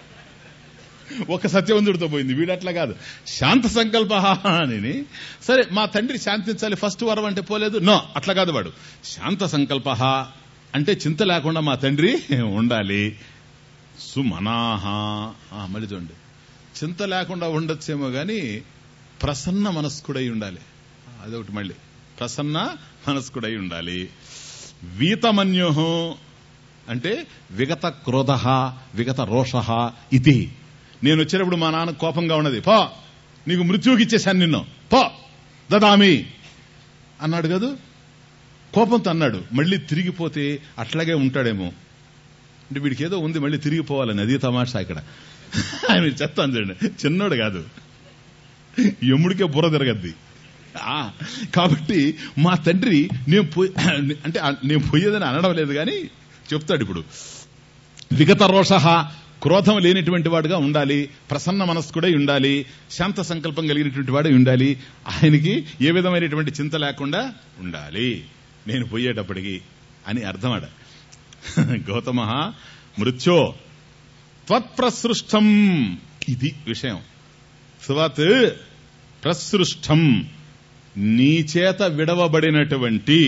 ఒక సత్యవంతుడితో పోయింది వీడు అట్లా కాదు శాంత సంకల్ప అని సరే మా తండ్రి శాంతించాలి ఫస్ట్ వరం అంటే పోలేదు నో అట్లా కాదు వాడు శాంత సంకల్ప అంటే చింత లేకుండా మా తండ్రి ఉండాలి సుమనాహ ఆ, మళ్ళీ చూడండి చింత లేకుండా ఉండొచ్చేమో గాని ప్రసన్న మనస్కుడై ఉండాలి అదొకటి మళ్ళీ ప్రసన్న మనస్కుడై ఉండాలి వీతమన్యు అంటే విగత క్రోధ విగత రోష ఇది నేను వచ్చేటప్పుడు మా నాన్న కోపంగా ఉన్నది పో నీకు మృత్యువుకి ఇచ్చేశాను నిన్ను పో దదామి అన్నాడు కదూ కోపంతో అన్నాడు మళ్ళీ తిరిగిపోతే అట్లాగే ఉంటాడేమో అంటే వీడికి ఏదో ఉంది మళ్ళీ తిరిగిపోవాలని అది తమాషా ఇక్కడ ఆయన చెప్తాను చూడండి చిన్నోడు కాదు యముడికే బుర్ర తిరగద్ది ఆ, కాబట్టి మా తండ్రి నేను పోయి అంటే ఆ- నేను పోయేదని అనడం లేదు కానీ చెప్తాడు ఇప్పుడు విగత రోష క్రోధం లేనిటువంటి వాడుగా ఉండాలి ప్రసన్న మనస్కుడై ఉండాలి శాంత సంకల్పం కలిగినటువంటి వాడై ఉండాలి ఆయనకి ఏ విధమైనటువంటి చింత లేకుండా ఉండాలి నేను పోయేటప్పటికి అని అర్థమడ గౌతమ మృత్యో త్వత్ప్రసృష్టం ఇది విషయం సువత్ ప్రసృష్టం నీ చేత విడవబడినటువంటి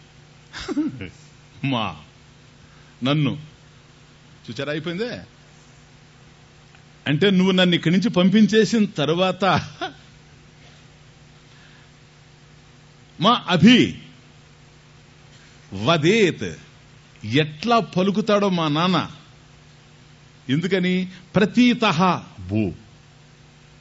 మా నన్ను చూచారా అయిపోయిందే అంటే నువ్వు నన్ను ఇక్కడి నుంచి పంపించేసిన తర్వాత మా అభి వదేత్ ఎట్లా పలుకుతాడో మా నాన్న ఎందుకని ప్రతీత భూ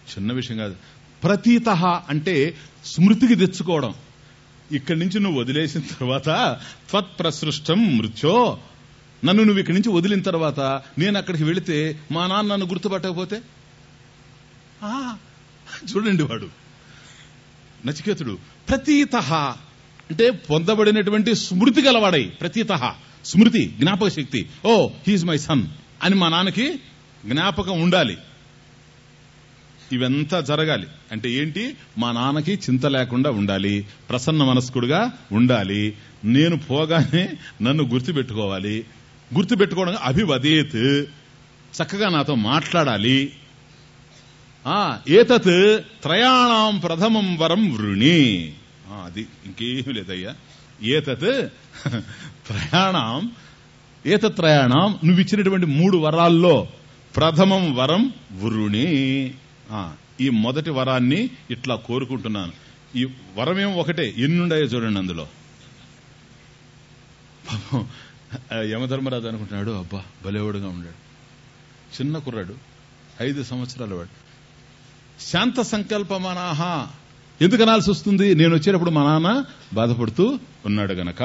చిన్న విషయం కాదు ప్రతీత అంటే స్మృతికి తెచ్చుకోవడం ఇక్కడి నుంచి నువ్వు వదిలేసిన తర్వాత త్వత్ప్రసృష్టం మృత్యో నన్ను నువ్వు ఇక్కడి నుంచి వదిలిన తర్వాత నేను అక్కడికి వెళితే మా నాన్న నన్ను గుర్తుపట్టకపోతే ఆ, చూడండి వాడు నచికేతుడు ప్రతీత అంటే పొందబడినటువంటి స్మృతి గలవాడై ప్రతీత స్మృతి జ్ఞాపక శక్తి ఓ హీజ్ మై సన్ అని మా నాన్నకి జ్ఞాపకం ఉండాలి ఇవంతా జరగాలి అంటే ఏంటి మా నాన్నకి చింత లేకుండా ఉండాలి ప్రసన్న మనస్కుడుగా ఉండాలి నేను పోగానే నన్ను గుర్తుపెట్టుకోవాలి గుర్తుపెట్టుకోవడం అభివదేత్ చక్కగా నాతో మాట్లాడాలి ఆ ఏతత్ త్రయాణం ప్రథమం వరం వృణి ఆ, అది ఇంకేమీ లేదయ్యా ఏతత్ త్రయాణం ఏతత్ త్రయాణం నువ్వు ఇచ్చినటువంటి మూడు వరాల్లో ప్రథమం వరం వృణి ఆ, ఈ మొదటి వరాన్ని ఇట్లా కోరుకుంటున్నాను ఈ వరమేం ఒకటే ఎన్నుండాయో చూడండి అందులో పాపం, ఆ యమధర్మరాజు అనుకుంటున్నాడు అబ్బా భలేవాడుగా ఉన్నాడు చిన్న కుర్రాడు ఐదు సంవత్సరాల వాడు శాంత సంకల్పమనాహ ఎందుకు అనాల్సి వస్తుంది నేను వచ్చేటప్పుడు మా నాన్న బాధపడుతూ ఉన్నాడు గనక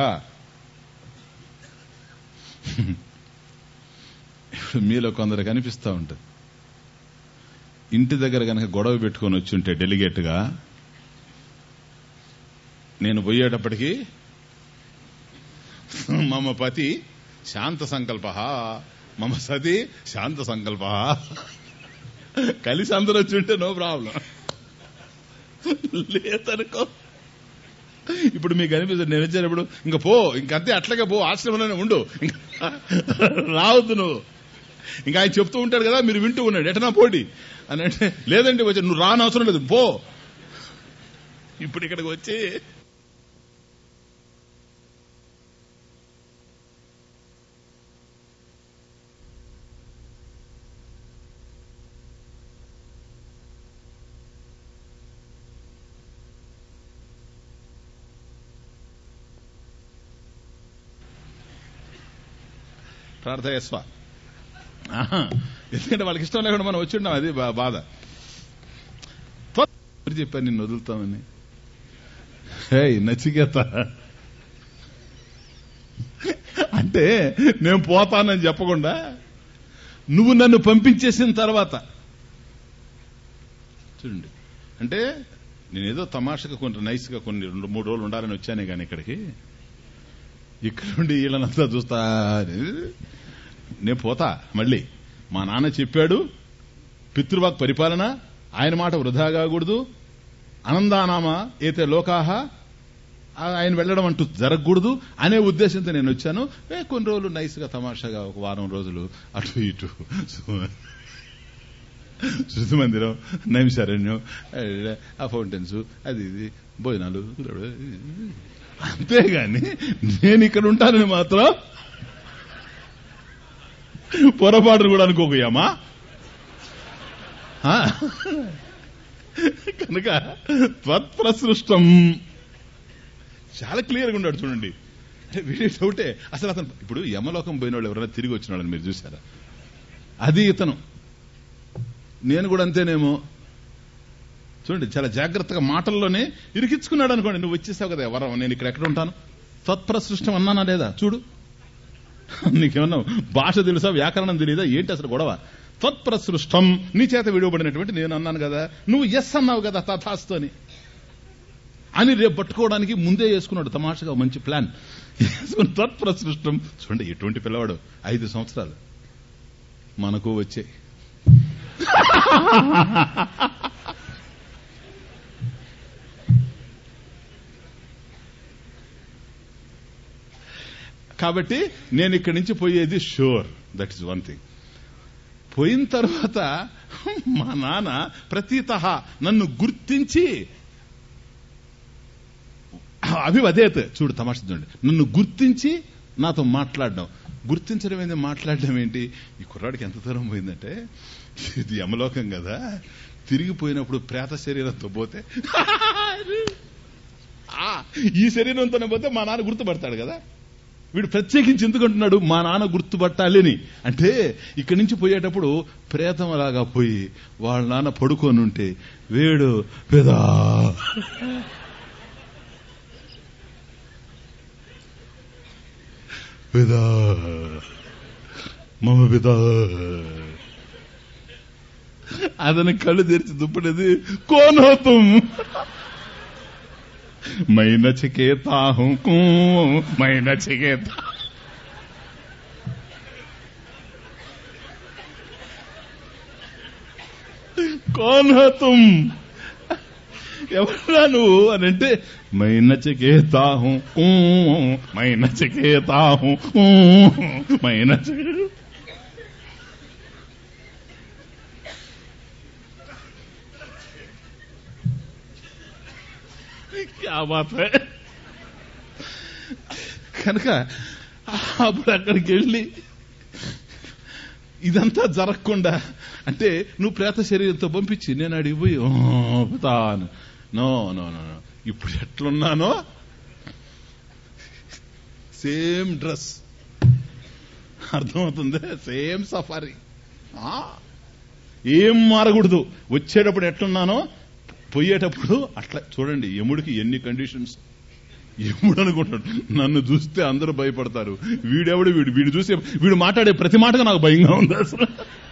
ఇప్పుడు మీలో కొందరు కనిపిస్తూ ఉంటుంది ఇంటి దగ్గర గనక గొడవ పెట్టుకొని వచ్చుంటే డెలిగేట్ గా నేను పోయేటప్పటికి మమ పతి శాంత సంకల్ప మమ సతి శాంత సంకల్ప కలిసి అందరూ వచ్చి ఉంటే నో ప్రాబ్లం లేదనుకో ఇప్పుడు మీకు అనిపిస్తుంది నేను వచ్చేటప్పుడు ఇంకా పో ఇంకంతే అట్లాగే పో ఆశ్రమంలోనే ఉండు ఇంకా రావద్దు నువ్వు ఇంకా ఆయన చెప్తూ ఉంటాడు కదా మీరు వింటూ ఉన్నాడు ఎటనా పోటీ అని అంటే లేదండి వచ్చి నువ్వు రాని అవసరం లేదు పో ఇప్పుడు ఇక్కడికి వచ్చి ప్రార్థయస్వ ఆహా. ఎందుకంటే వాళ్ళకి ఇష్టం లేకుండా మనం వచ్చి ఉన్నాం అది బా- బాధ త్వ- ఎవరు చెప్పాను నిన్ను వదులుతామని హే నచికేత అంటే నేను పోతానని చెప్పకుండా నువ్వు నన్ను పంపించేసిన తర్వాత చూడండి అంటే నేనేదో తమాషగా కొన్ని నైస్గా కొన్ని రెండు మూడు రోజులు ఉండాలని వచ్చానే కానీ ఇక్కడికి ఇక్కడ నుండి వీళ్ళనంతా చూస్తా నేను పోతా మళ్ళీ మా నాన్న చెప్పాడు పితృవాక్ పరిపాలన ఆయన మాట వృధా కాకూడదు అనందానామ ఏతే లోకాహ ఆ- ఆయన వెళ్ళడం అంటూ జరగకూడదు అనే ఉద్దేశంతో నేను వచ్చాను ఏ కొన్ని రోజులు నైస్ గా తమాషాగా ఒక వారం రోజులు అటు ఇటు శృతి మందిరం నైమిశారణ్యం ఆ ఫౌంటైన్స్ అది ఇది భోజనాలు అంతేగాని నేను ఇక్కడ ఉంటానని మాత్రం పొరపాటు కూడా అనుకోకయమ్మా కనుక త్వత్ప్రసృష్టం చాలా క్లియర్గా ఉన్నాడు చూడండి అంటే వీడి డౌటే అసలు అతను ఇప్పుడు యమలోకం పోయిన వాళ్ళు ఎవరైనా తిరిగి వచ్చిన వాళ్ళని మీరు చూసారా అది ఇతను నేను కూడా అంతేనేమో చూడండి చాలా జాగ్రత్తగా మాటల్లోనే ఇరికించుకున్నాడు అనుకోండి నువ్వు వచ్చేసావు కదా వరం నేను ఇక్కడ ఎక్కడ ఉంటాను తత్ప్రసృష్టం అన్నానా లేదా చూడు నీకేమన్నా భాష తెలుసా వ్యాకరణం తెలియదా ఏంటి అసలు గొడవ త్వత్ప్రసృష్టం నీ చేత విడువబడినటువంటి నేను అన్నాను కదా నువ్వు ఎస్ అన్నావు కదా తథాస్తోని అని రేపు పట్టుకోవడానికి ముందే వేసుకున్నాడు తమాషగా మంచి ప్లాన్ వేసుకుని తత్ప్రసృష్టం చూడండి ఎటువంటి పిల్లవాడు ఐదు సంవత్సరాలు మనకు వచ్చే కాబట్టి నేను ఇక్కడి నుంచి పోయేది sure that is one thing పోయిన తర్వాత మా నాన్న ప్రతీత నన్ను గుర్తించి అభివదేత్ చూడు తమాష చూడండి నన్ను గుర్తించి నాతో మాట్లాడడం గుర్తించడం ఏంది మాట్లాడడం ఏంటి ఈ కుర్రాడికి ఎంత దూరం పోయిందంటే ఇది యమలోకం కదా తిరిగిపోయినప్పుడు ప్రేత శరీరంతో పోతే ఆ, ఈ శరీరంతోనే పోతే మా నాన్న గుర్తుపడతాడు కదా వీడు ప్రత్యేకించి ఎందుకు అంటున్నాడు మా నాన్న గుర్తుపట్టాలి అని అంటే ఇక్కడి నుంచి పోయేటప్పుడు ప్రేతంలాగా పోయి వాళ్ళ నాన్న పడుకొని ఉంటే వీడు పెదా పెదా మమ పితా అతని కళ్ళు తెరిచి దుప్పటది కోన్ హోతుం మై నచికేతా హూ కూ మై నచికేతా కోన్ హోతుం ఎవరా నువ్వు అని అంటే మై నచికేతా హూ కూ మై నచికేతా హూ కూ మై నచికేతా క్యా బాత్ హై కనుక అప్పుడు అక్కడికి వెళ్ళి ఇదంతా జరగకుండా అంటే నువ్వు ప్రేత శరీరంతో పంపించి నేను అడిగిపోయి "ఓ, పితాను నో నో నో నో. ఇప్పుడు ఎట్లున్నానో సేమ్ డ్రెస్ అర్థమవుతుంది సేమ్ సఫారీ ఆ, ఏం మారకూడదు వచ్చేటప్పుడు ఎట్లున్నానో పోయేటప్పుడు అట్లా చూడండి యముడికి ఎన్ని కండిషన్స్ యముడు అనుకుంటాడు నన్ను చూస్తే అందరూ భయపడతారు వీడెవడు వీడు వీడు చూసే వీడు మాట్లాడే ప్రతి మాటగా నాకు భయంగా ఉంది అసలు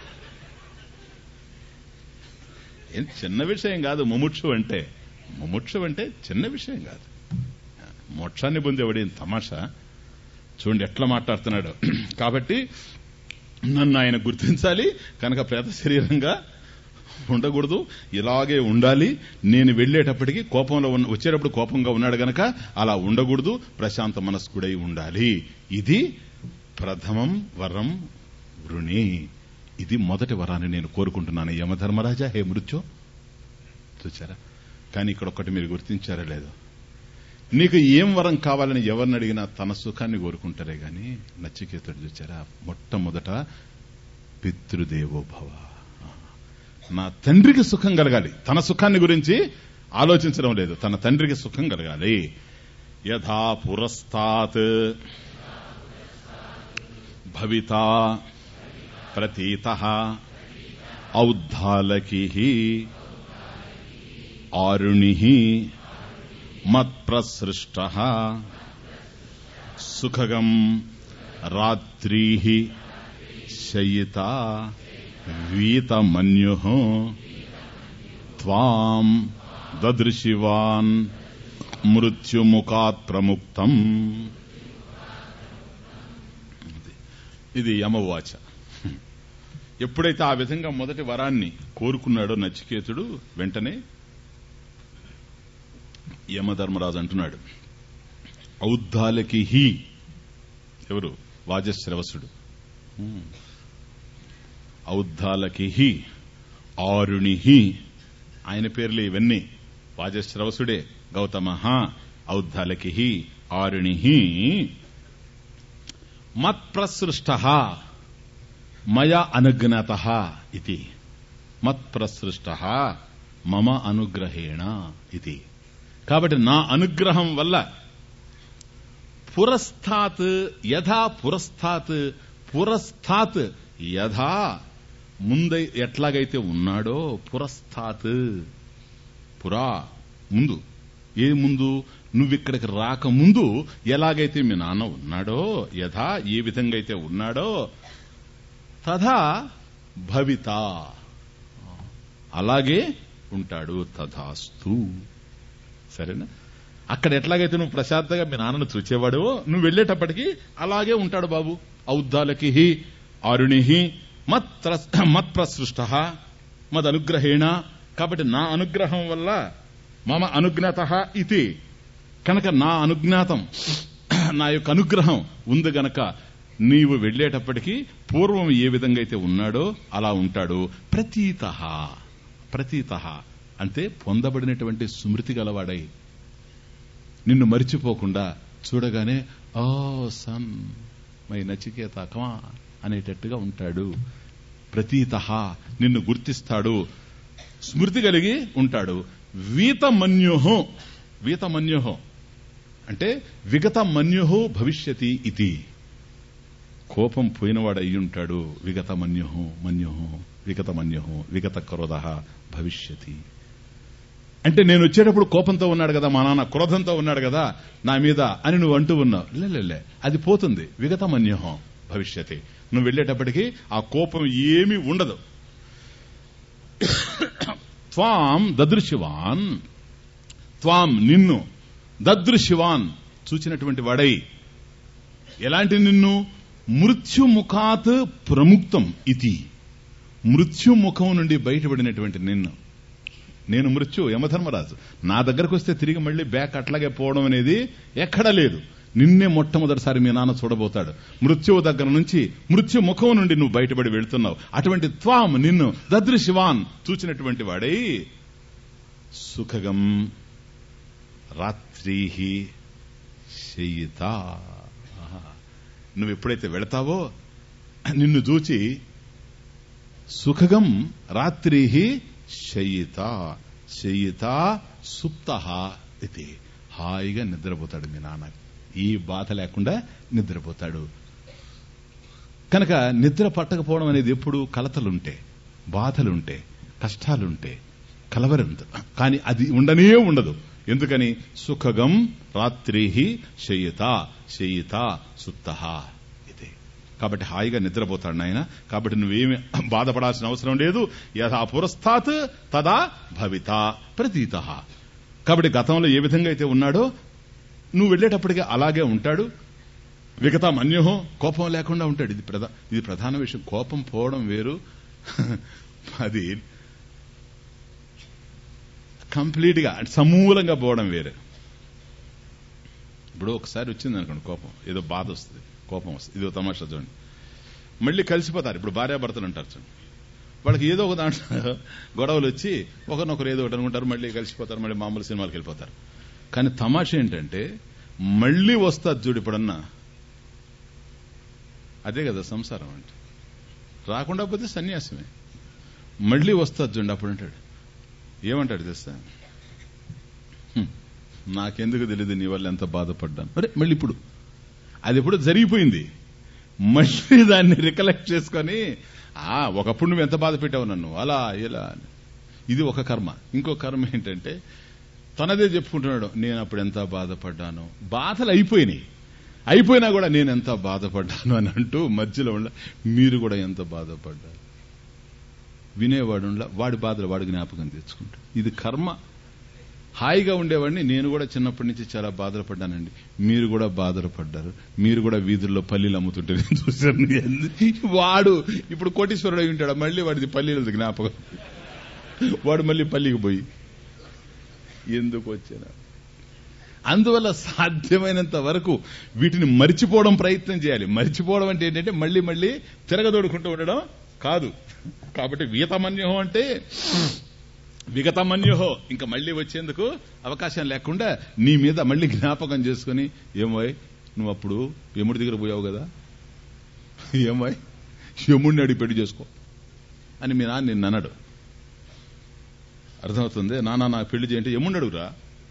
ఏం చిన్న విషయం కాదు ముముక్షు అంటే ముముక్షు అంటే చిన్న విషయం కాదు మోక్షాన్ని పొందేవాడు ఏం తమాషా చూడండి ఎట్లా మాట్లాడుతున్నాడు కాబట్టి నన్ను ఆయన గుర్తించాలి కనుక ప్రేత శరీరంగా ఉండకూడదు ఇలాగే ఉండాలి నేను వెళ్లేటప్పటికి కోపంలో ఉన్న వచ్చేటప్పుడు కోపంగా ఉన్నాడు గనక అలా ఉండకూడదు ప్రశాంత మనస్కుడై ఉండాలి ఇది ప్రథమం వరం వృణి ఇది మొదటి వరాన్ని నేను కోరుకుంటున్నాను యమధర్మరాజా హే మృత్యు చూచారా కానీ ఇక్కడ ఒక్కటి మీరు గుర్తించారా లేదు నీకు ఏం వరం కావాలని ఎవరిని అడిగినా తన సుఖాన్ని కోరుకుంటారే గాని నచ్చికేతుడు చూచారా మొట్టమొదట పితృదేవో భవ నా తండ్రికి సుఖం కలగాలి తన సుఖాన్ని గురించి ఆలోచించడం లేదు తన తండ్రికి సుఖం కలగాలి యథా పురస్తాత్ భవిత ప్రతీత ఔద్ధాలకి ఆరుణి మత్ప్రసృష్ట సుఖగం రాత్రీ శయిత వీతమన్యు త్వాం దదృశివాన్ మృత్యుముఖాత్ ప్రముక్తం ఇది యమవాచ ఎప్పుడైతే ఆ విధంగా మొదటి వరాన్ని కోరుకున్నాడో నచికేతుడు వెంటనే యమధర్మరాజు అంటున్నాడు ఔద్దాలకి హి ఎవరు వాజశ్రవసుడు ఔద్దాలకి హి ఆరుణి ఆయన పేర్లు ఇవన్నీ వాజశ్రవసుడే గౌతమ ఔద్దాలకి హి ఆరుణి మత్ప్రసృష్ట మయా అనుజ్ఞాత ఇది మత్ప్రసృష్ట మమ అనుగ్రహేణ ఇది కాబట్టి నా అనుగ్రహం వల్ల పురస్థాత్ యథా పురస్థాత్ పురస్థాత్ యథా ముందై ఎట్లాగైతే ఉన్నాడో పురస్థాత్ పురా ముందు ఏ ముందు నువ్విక్కడికి రాకముందు ఎలాగైతే మీ నాన్న ఉన్నాడో యథా ఏ విధంగా అయితే ఉన్నాడో తథా భవిత అలాగే ఉంటాడు తథాస్తు సరేనా అక్కడ ఎట్లాగైతే నువ్వు ప్రశాంతంగా మీ నాన్నను చూచేవాడు నువ్వు వెళ్లేటప్పటికి అలాగే ఉంటాడు బాబు ఔద్దాలకి ఆరుణి మత్ప్రసృష్ట మదనుగ్రహేణ కాబట్టి నా అనుగ్రహం వల్ల మమ అనుజ్ఞాత ఇది కనుక నా అనుజ్ఞాతం నా యొక్క అనుగ్రహం ఉంది గనక నీవు వెళ్లేటప్పటికీ పూర్వం ఏ విధంగా అయితే ఉన్నాడో అలా ఉంటాడు ప్రతీత ప్రతీత అంటే పొందబడినటువంటి స్మృతి గలవాడై నిన్ను మరిచిపోకుండా చూడగానే oh son my Nachiketa come అనేటట్టుగా ఉంటాడు ప్రతీత నిన్ను గుర్తిస్తాడు స్మృతి కలిగి ఉంటాడు వీతమన్యోహం వీతమన్యోహం అంటే విగత మన్యు భవిష్యతి ఇది కోపం పోయినవాడు అయి ఉంటాడు విగత మన్యు మన్యు విగత మన్యు విగత క్రోధ భవిష్యతి అంటే నేను వచ్చేటప్పుడు కోపంతో ఉన్నాడు కదా మా నాన్న క్రోధంతో ఉన్నాడు కదా నా మీద అని నువ్వు అంటూ ఉన్నావు లేలే అది పోతుంది విగత మన్యహం భవిష్యతి నువ్వు వెళ్ళేటప్పటికి ఆ కోపం ఏమీ ఉండదు త్వాం దదృశివాన్ త్వాం నిన్ను దదృశివాన్ చూచినటువంటి వాడై ఎలాంటి నిన్ను మృత్యుముఖాత్ ప్రముక్తం ఇది మృత్యుముఖం నుండి బయటపడినటువంటి నిన్ను నేను మృత్యు యమధర్మరాజు నా దగ్గరకు వస్తే తిరిగి మళ్ళీ బ్యాక్ అట్లాగే పోవడం అనేది ఎక్కడా లేదు నిన్నే మొట్టమొదటిసారి మీ నాన్న చూడబోతాడు మృత్యువు దగ్గర నుంచి మృత్యు ముఖం నుండి నువ్వు బయటపడి వెళ్తున్నావు అటువంటి త్వాం నిన్ను దదృశివాన్ చూచినటువంటి వాడై సుఖగం రాత్రి శయిత నువ్వు ఎప్పుడైతే వెళతావో నిన్ను చూచి సుఖగం రాత్రి శయిత శయిత సుప్త ఇది హాయిగా నిద్రపోతాడు మీ నాన్న ఈ బాధ లేకుండా నిద్రపోతాడు కనుక నిద్ర పట్టకపోవడం అనేది ఎప్పుడు కలతలుంటే బాధలుంటే కష్టాలుంటే కలవరంత కానీ అది ఉండనే ఉండదు ఎందుకని సుఖగం రాత్రి శయిత శయిత సుప్త ఇది కాబట్టి హాయిగా నిద్రపోతాడు నాయన కాబట్టి నువ్వేమి బాధపడాల్సిన అవసరం లేదు యథా పురస్థాత్ తదా భవిత ప్రతీత కాబట్టి గతంలో ఏ విధంగా అయితే ఉన్నాడో నువ్వు వెళ్ళేటప్పటికి అలాగే ఉంటాడు విగత మన్యుహో కోపం లేకుండా ఉంటాడు ఇది ప్రధా ఇది ప్రధాన విషయం కోపం పోవడం వేరు అది కంప్లీట్ గా సమూలంగా పోవడం వేరే ఇప్పుడు ఒకసారి వచ్చింది అనుకోండి కోపం ఏదో బాధ వస్తుంది కోపం వస్తుంది ఇదో తమాషా చూడండి మళ్ళీ కలిసిపోతారు ఇప్పుడు భార్యాభర్తలు అంటారు చూడండి వాళ్ళకి ఏదో ఒక దాంట్లో గొడవలు వచ్చి ఒకరినొకరు ఏదో ఒకటి అనుకుంటారు మళ్ళీ కలిసిపోతారు మళ్ళీ మామూలు సినిమాలకు వెళ్ళిపోతారు కానీ తమాష ఏంటంటే మళ్ళీ వస్తారు చూడు ఇప్పుడన్నా అదే కదా సంసారం అంటే రాకుండా పోతే సన్యాసమే మళ్ళీ వస్తారు చూడండి అప్పుడు అంటాడు ఏమంటాడు తెలుసా "హ్మ్, నాకెందుకు తెలియదు నీ వల్ల ఎంత బాధపడ్డాను అరే మళ్ళీ ఇప్పుడు అది ఇప్పుడు జరిగిపోయింది మళ్ళీ దాన్ని రికలెక్ట్ చేసుకొని ఆ ఒకప్పుడు నువ్వు ఎంత బాధ పెట్టావు నన్ను అలా ఇలా అని. ఇది ఒక కర్మ ఇంకో కర్మ ఏంటంటే తనదే చెప్పుకుంటున్నాడు నేను అప్పుడు ఎంత బాధపడ్డాను బాధలు అయిపోయినాయి అయిపోయినా కూడా నేను ఎంత బాధపడ్డాను అని అంటూ మధ్యలో ఉండ మీరు కూడా ఎంత బాధపడ్డారు వినేవాడు ఉండ వాడి బాధలు వాడి జ్ఞాపకం తెచ్చుకుంటాడు ఇది కర్మ హాయిగా ఉండేవాడిని నేను కూడా చిన్నప్పటి నుంచి చాలా బాధలు పడ్డానండి మీరు కూడా బాధలు పడ్డారు మీరు కూడా వీధుల్లో పల్లీలు అమ్ముతుంటే నేను చూశాను ఎందు- వాడు ఇప్పుడు కోటీశ్వరుడు అయి ఉంటాడు మళ్ళీ వాడిది పల్లీలది జ్ఞాపకం వాడు మళ్ళీ పల్లికి పోయి ఎందుకు వచ్చాను అందువల్ల సాధ్యమైనంత వరకు వీటిని మరిచిపోవడం ప్రయత్నం చేయాలి మరిచిపోవడం అంటే ఏంటంటే మళ్ళీ మళ్ళీ తిరగదోడుకుంటూ ఉండడం కాదు కాబట్టి వీతమన్యహం అంటే విగతమన్యుహో ఇంకా మళ్ళీ వచ్చేందుకు అవకాశం లేకుండా నీ మీద మళ్ళీ జ్ఞాపకం చేసుకుని ఏమోయ్ నువ్వు అప్పుడు యముడి దగ్గర పోయావు కదా ఏమోయ్ యముడిని అడిగి పెళ్లి చేసుకో అని మీ నాన్న నిన్ను అన్నాడు అర్థమవుతుంది నాన్న నాకు పెళ్లి చేయంటే యముడిని అడుగురా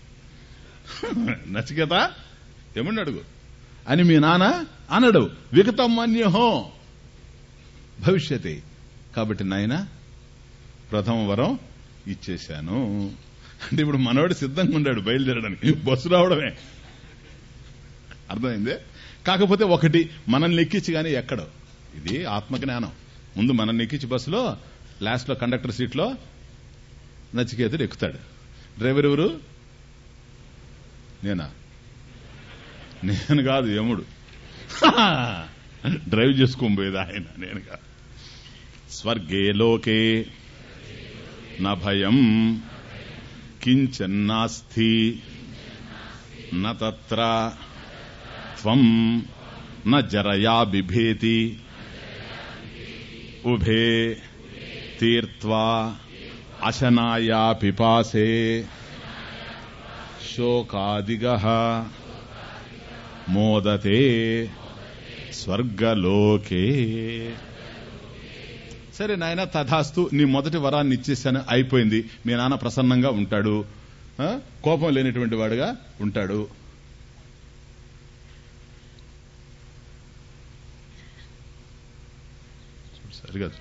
నచికేత యముడిని అడుగు అని మీ నాన్న అనడు విగతమన్యహో భవిష్యతే కాబట్టి నాయన ప్రథమ వరం ఇచ్చేశాను అంటే ఇప్పుడు మనవాడు సిద్ధంగా ఉన్నాడు బయలుదేరడానికి బస్సు రావడమే అర్థమైంది కాకపోతే ఒకటి మనల్ని ఎక్కించి కానీ ఎక్కడో ఇది ఆత్మజ్ఞానం ముందు మనల్ని ఎక్కించి బస్సులో లాస్ట్ లో కండక్టర్ సీట్ లో నచికేతుడు ఎక్కుతాడు డ్రైవర్ ఎవరు నేనా నేను కాదు యముడు డ్రైవ్ చేసుకొని పోయేది ఆయన నేను కాదు స్వర్గే లోకే न భయం కించన్నాస్తి న తత్ర త్వం న జరయా బిభేతి ఉభే తీర్త్వా అశనాయా పిపాసే శోకాదిగ మోదతే స్వర్గలోకే సరే నాయన తథాస్తు నీ మొదటి వరాన్ని ఇచ్చేసాను అయిపోయింది మీ నాన్న ప్రసన్నంగా ఉంటాడు ఆ? కోపం లేనటువంటి వాడుగా ఉంటాడు అది కాదు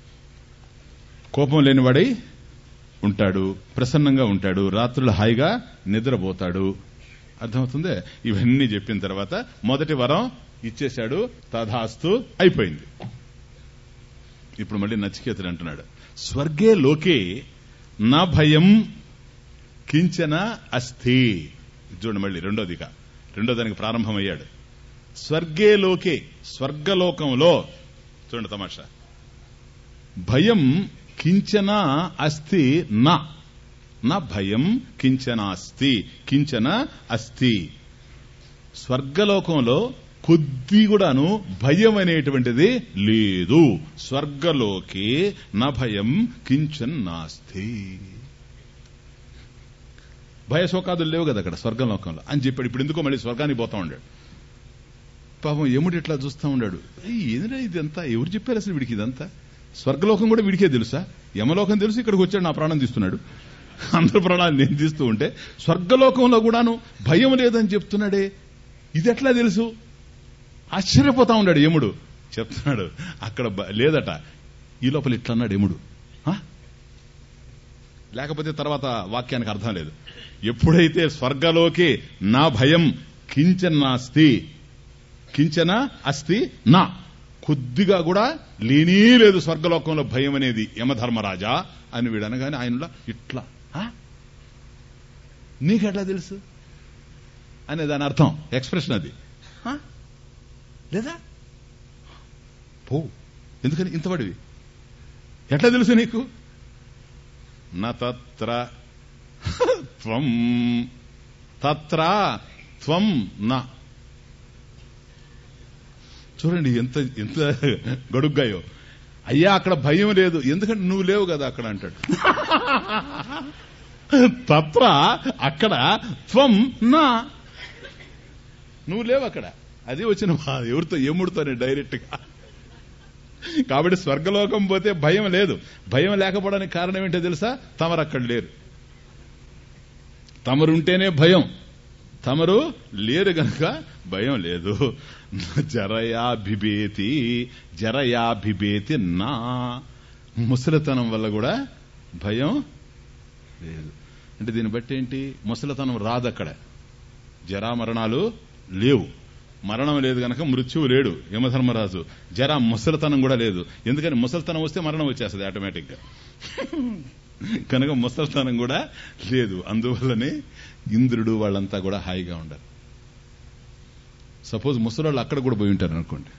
కోపం లేనివాడై ఉంటాడు ప్రసన్నంగా ఉంటాడు రాత్రులు హాయిగా నిద్రపోతాడు అర్థమవుతుందే ఇవన్నీ చెప్పిన తర్వాత మొదటి వరం ఇచ్చేశాడు తథాస్తు అయిపోయింది ఇప్పుడు మళ్ళీ నచికేతుడు అంటున్నాడు స్వర్గే లోకే నా భయం కించన అస్థి ఇది చూడండి మళ్ళీ రెండోదిగా రెండో దానికి ప్రారంభమయ్యాడు స్వర్గే లోకే స్వర్గలోకంలో చూడండి తమాషా భయం కించన అస్తి నా నా భయం కించన అస్తి కించన అస్తి స్వర్గలోకంలో కొద్ది కూడాను భయం అనేటువంటిది లేదు స్వర్గలోకి నా భయం కించన్ నాస్తి భయశోకాదులు లేవు కదా అక్కడ స్వర్గలోకంలో అని చెప్పాడు ఇప్పుడు ఎందుకో మళ్ళీ స్వర్గానికి పోతా ఉన్నాడు పాపం ఎముడు ఇట్లా చూస్తా ఉన్నాడు "ఏయ్, ఏందిరా ఇదంతా ఎవరు చెప్పారు అసలు వీడికి ఇదంతా స్వర్గలోకం కూడా వీడికే తెలుసా యమలోకం తెలుసు ఇక్కడికి వచ్చాడు నా ప్రాణం తీస్తున్నాడు అందరి ప్రాణాలు నేను తీస్తూ ఉంటే స్వర్గలోకంలో కూడాను భయం లేదని చెప్తున్నాడే ఇది ఎట్లా తెలుసు ఆశ్చర్యపోతా ఉన్నాడు యముడు చెప్తున్నాడు అక్కడ బ- లేదట ఈ లోపల ఇట్లా అన్నాడు యముడు "ఆ? లేకపోతే తర్వాత వాక్యానికి అర్థం లేదు ఎప్పుడైతే స్వర్గలోకి నా భయం కించన్ నాస్తి కించన అస్తి నా కొద్దిగా కూడా లేనే లేదు స్వర్గలోకంలో భయం అనేది యమధర్మరాజా అని వీడు అనగానే ఆయనలో ఇట్లా "ఆ? నీకెట్లా తెలుసు అనే దాని అర్థం ఎక్స్ప్రెషన్ అది "ఆ? లేదా పో ఎందుకని ఇంతవాడివి ఎట్లా తెలుసు నీకు నా తత్ర త్వం తత్ర త్వం నా చూడండి ఎంత ఎంత గడుగ్గాయో అయ్యా అక్కడ భయం లేదు ఎందుకంటే నువ్వు లేవు కదా అక్కడ అంటాడు తత్ర అక్కడ త్వం నా నువ్వు లేవు అక్కడ అది వచ్చిన బాధ. ఎవరితో ఎముడుతోనే డైరెక్ట్ గా కాబట్టి స్వర్గలోకం పోతే భయం లేదు భయం లేకపోవడానికి కారణం ఏంటో తెలుసా తమరు అక్కడ లేరు తమరుంటేనే భయం తమరు లేరు గనక భయం లేదు జరయాభిభేతి జరయాభిభేతి నా ముసలితనం వల్ల కూడా భయం లేదు అంటే దీన్ని బట్టి ఏంటి ముసలితనం రాదు అక్కడ జరామరణాలు లేవు మరణం లేదు గనక మృత్యువు లేడు యమధర్మరాజు జర ముసలితనం కూడా లేదు ఎందుకని ముసలితనం వస్తే మరణం వచ్చేస్తుంది ఆటోమేటిక్ గా కనుక ముసలితనం కూడా లేదు అందువల్లనే ఇంద్రుడు వాళ్ళంతా కూడా హాయిగా ఉండరు సపోజ్ ముసలోళ్ళు అక్కడ కూడా పోయి ఉంటారు అనుకోండి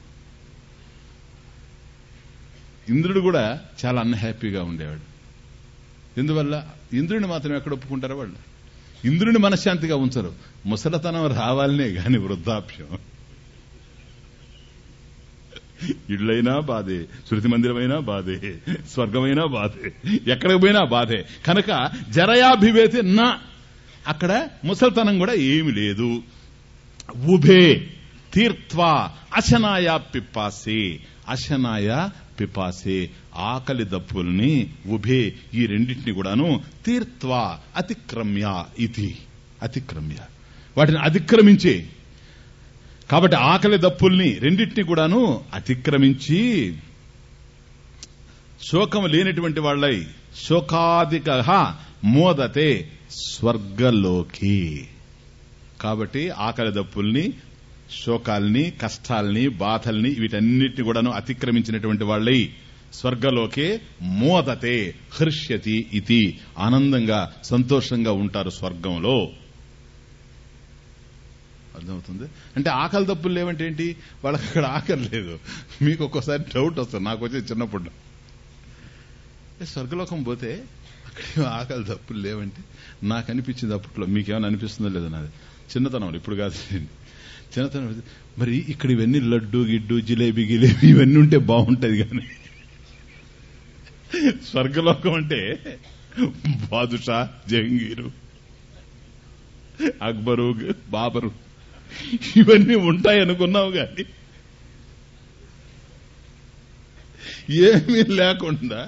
ఇంద్రుడు కూడా చాలా అన్హ్యాపీగా ఉండేవాడు ఎందువల్ల ఇంద్రుడిని మాత్రం ఎక్కడ ఒప్పుకుంటారు వాళ్ళు ఇంద్రుని మనశ్శాంతిగా ఉంచరు ముసలతనం రావాలనే గాని వృద్ధాప్యం ఇళ్ళైనా బాధే శృతి మందిరమైనా బాధే స్వర్గమైనా బాధే ఎక్కడికి పోయినా బాధే కనుక జరయాభివేతి నా అక్కడ ముసల్తనం కూడా ఏమి లేదు ఉభే తీర్త్వా అశనాయ పిపాసే అశనాయ పిపాసే ఆకలి దప్పుల్ని ఉభే ఈ రెండింటిని కూడాను తీర్త్వా అతిక్రమ్య ఇది అతిక్రమ్య వాటిని అతిక్రమించే కాబట్టి ఆకలి దప్పుల్ని రెండింటిని కూడాను అతిక్రమించి శోకం లేనటువంటి వాళ్ళై శోకాదిక మోదతే స్వర్గలోకి కాబట్టి ఆకలి దప్పుల్ని శోకాల్ని కష్టాల్ని బాధల్ని వీటన్నిటిని కూడాను అతిక్రమించినటువంటి వాళ్ళై స్వర్గలోకే మోదతే హృష్యతి ఇది ఆనందంగా సంతోషంగా ఉంటారు స్వర్గంలో అర్థమవుతుంది అంటే ఆకలి దప్పులు లేవంటే ఏంటి వాళ్ళకి అక్కడ ఆకలి లేదు మీకు ఒక్కోసారి డౌట్ వస్తుంది నాకు వచ్చే చిన్నప్పుడు ఏ, స్వర్గలోకం పోతే అక్కడ ఆకలి దప్పులు లేవంటే నాకు అనిపించింది అప్పట్లో మీకేమైనా అనిపిస్తుందో లేదో నాది చిన్నతనం ఇప్పుడు కాదు చిన్నతనం మరి ఇక్కడ ఇవన్నీ లడ్డు గిడ్డు జిలేబీ గిలేబీ ఇవన్నీ ఉంటే బాగుంటది కానీ స్వర్గలోకం అంటే బాదుషా జహంగీరు అక్బరు బాబరు ఇవన్నీ ఉంటాయి అనుకున్నావు కానీ ఏమీ లేకుండా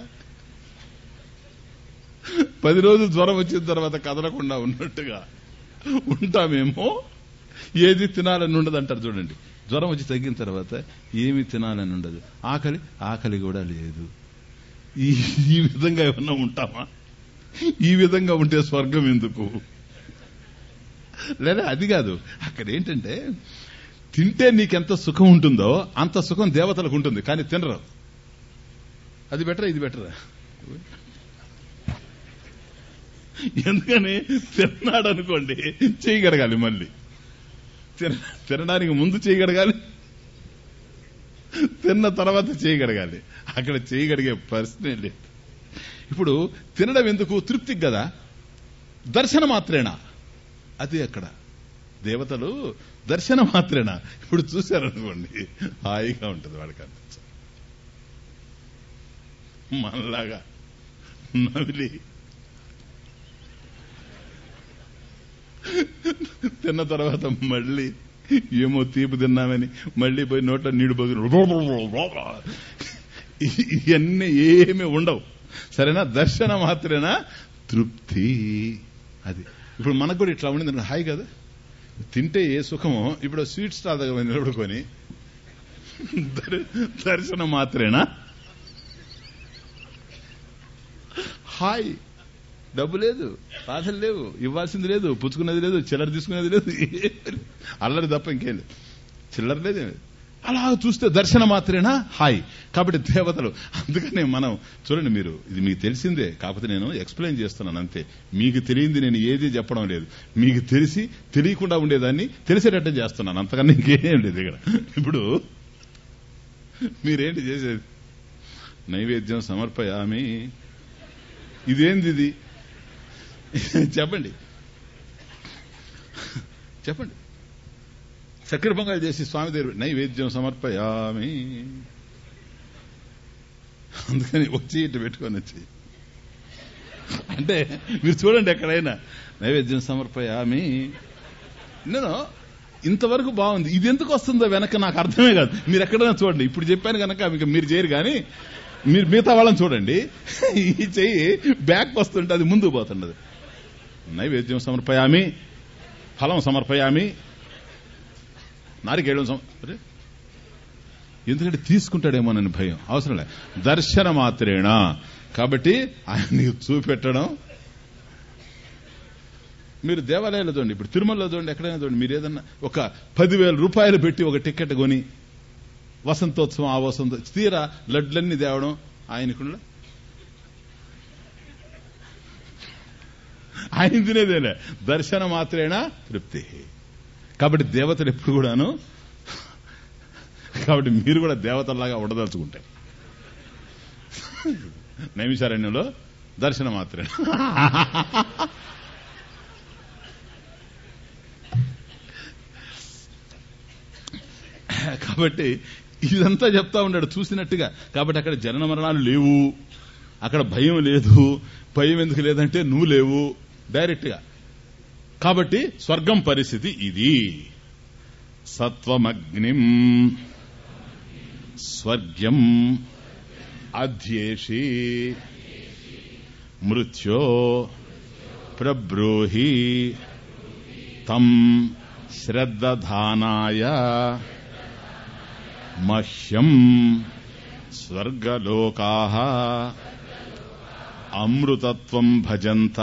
పది రోజులు జ్వరం వచ్చిన తర్వాత కదలకుండా ఉన్నట్టుగా ఉంటామేమో ఏది తినాలని ఉండదు అంటారు చూడండి జ్వరం వచ్చి తగ్గిన తర్వాత ఏమి తినాలని ఉండదు ఆకలి ఆకలి కూడా లేదు ఈ ఈ విధంగా ఏమన్నా ఉంటామా ఈ విధంగా ఉంటే స్వర్గం ఎందుకు లేదా అది కాదు అక్కడ ఏంటంటే తింటే నీకెంత సుఖం ఉంటుందో అంత సుఖం దేవతలకు ఉంటుంది కానీ తినరు అది బెటరా ఇది బెటరా ఎందుకని తిన్నాడు అనుకోండి చేయగడగాలి మళ్ళీ తిన- తినడానికి ముందు చేయగడగాలి తిన్న తర్వాత చేయగడగాలి అక్కడ చేయగలిగే పరిస్థితి లేదు ఇప్పుడు తినడం ఎందుకు తృప్తికి కదా దర్శన మాత్రేనా అది అక్కడ దేవతలు దర్శన మాత్రేనా ఇప్పుడు చూశారనుకోండి హాయిగా ఉంటుంది వాడికి అనిపించ మనలాగా నవిలి తిన్న తర్వాత మళ్ళీ ఏమో తీపి తిన్నామని మళ్ళీ పోయి నోట్లో నీళ్లు పోగి ఇవన్నీ ఏమీ ఉండవు సరేనా దర్శన మాత్రేనా తృప్తి అది ఇప్పుడు మనకు కూడా ఇట్లా ఉండింది హాయి కదా తింటే ఏ సుఖమో ఇప్పుడు స్వీట్ స్టాల్ దగ్గర పోయి నిలబడుకొని దర్- దర్శనం మాత్రేనా హాయ్ డబ్బు లేదు బాధలు లేవు ఇవ్వాల్సింది లేదు పుచ్చుకునేది లేదు చిల్లర తీసుకునేది లేదు అల్లరి తప్ప ఇంకేం లేదు చిల్లర లేదు అలా చూస్తే దర్శనం మాత్రేనా హాయ్ కాబట్టి దేవతలు అందుకనే మనం చూడండి మీరు ఇది మీకు తెలిసిందే కాకపోతే నేను ఎక్స్ప్లెయిన్ చేస్తున్నాను అంతే మీకు తెలియంది నేను ఏది చెప్పడం లేదు మీకు తెలిసి తెలియకుండా ఉండేదాన్ని తెలిసేటట్టు చేస్తున్నాను అంతకన్నా ఇంకేం లేదు ఇక్కడ ఇప్పుడు మీరేంటి చేసేది నైవేద్యం సమర్పయామి ఇదేంది ఇది చెప్పండి చెప్పండి చక్కెర పొంగల్ చేసి స్వామి దగ్గర నైవేద్యం సమర్పయామి అందుకని వచ్చి ఇటు పెట్టుకొని వచ్చి అంటే మీరు చూడండి ఎక్కడైనా నైవేద్యం సమర్పయామి నేను ఇంతవరకు బాగుంది ఇది ఎందుకు వస్తుందో వెనక నాకు అర్థమే కాదు మీరు ఎక్కడైనా చూడండి ఇప్పుడు చెప్పాను కనుక మీకు మీరు చేయరు కానీ మీరు మిగతా వాళ్ళని చూడండి ఈ చెయ్యి బ్యాక్ వస్తుంటే అది ముందుకు పోతున్నది నైవేద్యం సమర్పయామి ఫలం సమర్పయామి నారికేయడం సమ అరే? ఎందుకంటే తీసుకుంటాడేమోనని భయం అవసరం లే దర్శన మాత్రేనా కాబట్టి ఆయన్ని చూపెట్టడం మీరు దేవాలయాల్లో చూడండి ఇప్పుడు తిరుమలలో చూడండి ఎక్కడైనా చూడండి మీరు ఏదన్నా ఒక పదివేల రూపాయలు పెట్టి ఒక టికెట్ కొని వసంతోత్సవం ఆ వసంత తీరా లడ్లన్నీ తేవడం ఆయనకుండా ఆయన తినేదేలే దర్శన మాత్రేనా తృప్తి కాబట్టి దేవతలు ఎప్పుడు కూడాను కాబట్టి మీరు కూడా దేవతల్లాగా ఉండదలుచుకుంటే నైమిషారణ్యంలో దర్శన మాత్రమే కాబట్టి ఇదంతా చెప్తా ఉన్నాడు చూసినట్టుగా కాబట్టి అక్కడ జనన మరణాలు లేవు అక్కడ భయం లేదు భయం ఎందుకు లేదంటే నువ్వు లేవు డైరెక్ట్ గా కాబట్టి స్వర్గం పరిస్థితి ఇది సత్వమగ్నిం స్వర్గ్యం అధ్యేషి మృత్యో ప్రబ్రూహి తం శ్రద్ధానాయ మహ్యం స్వర్గలోకా అమృతత్వం భజంత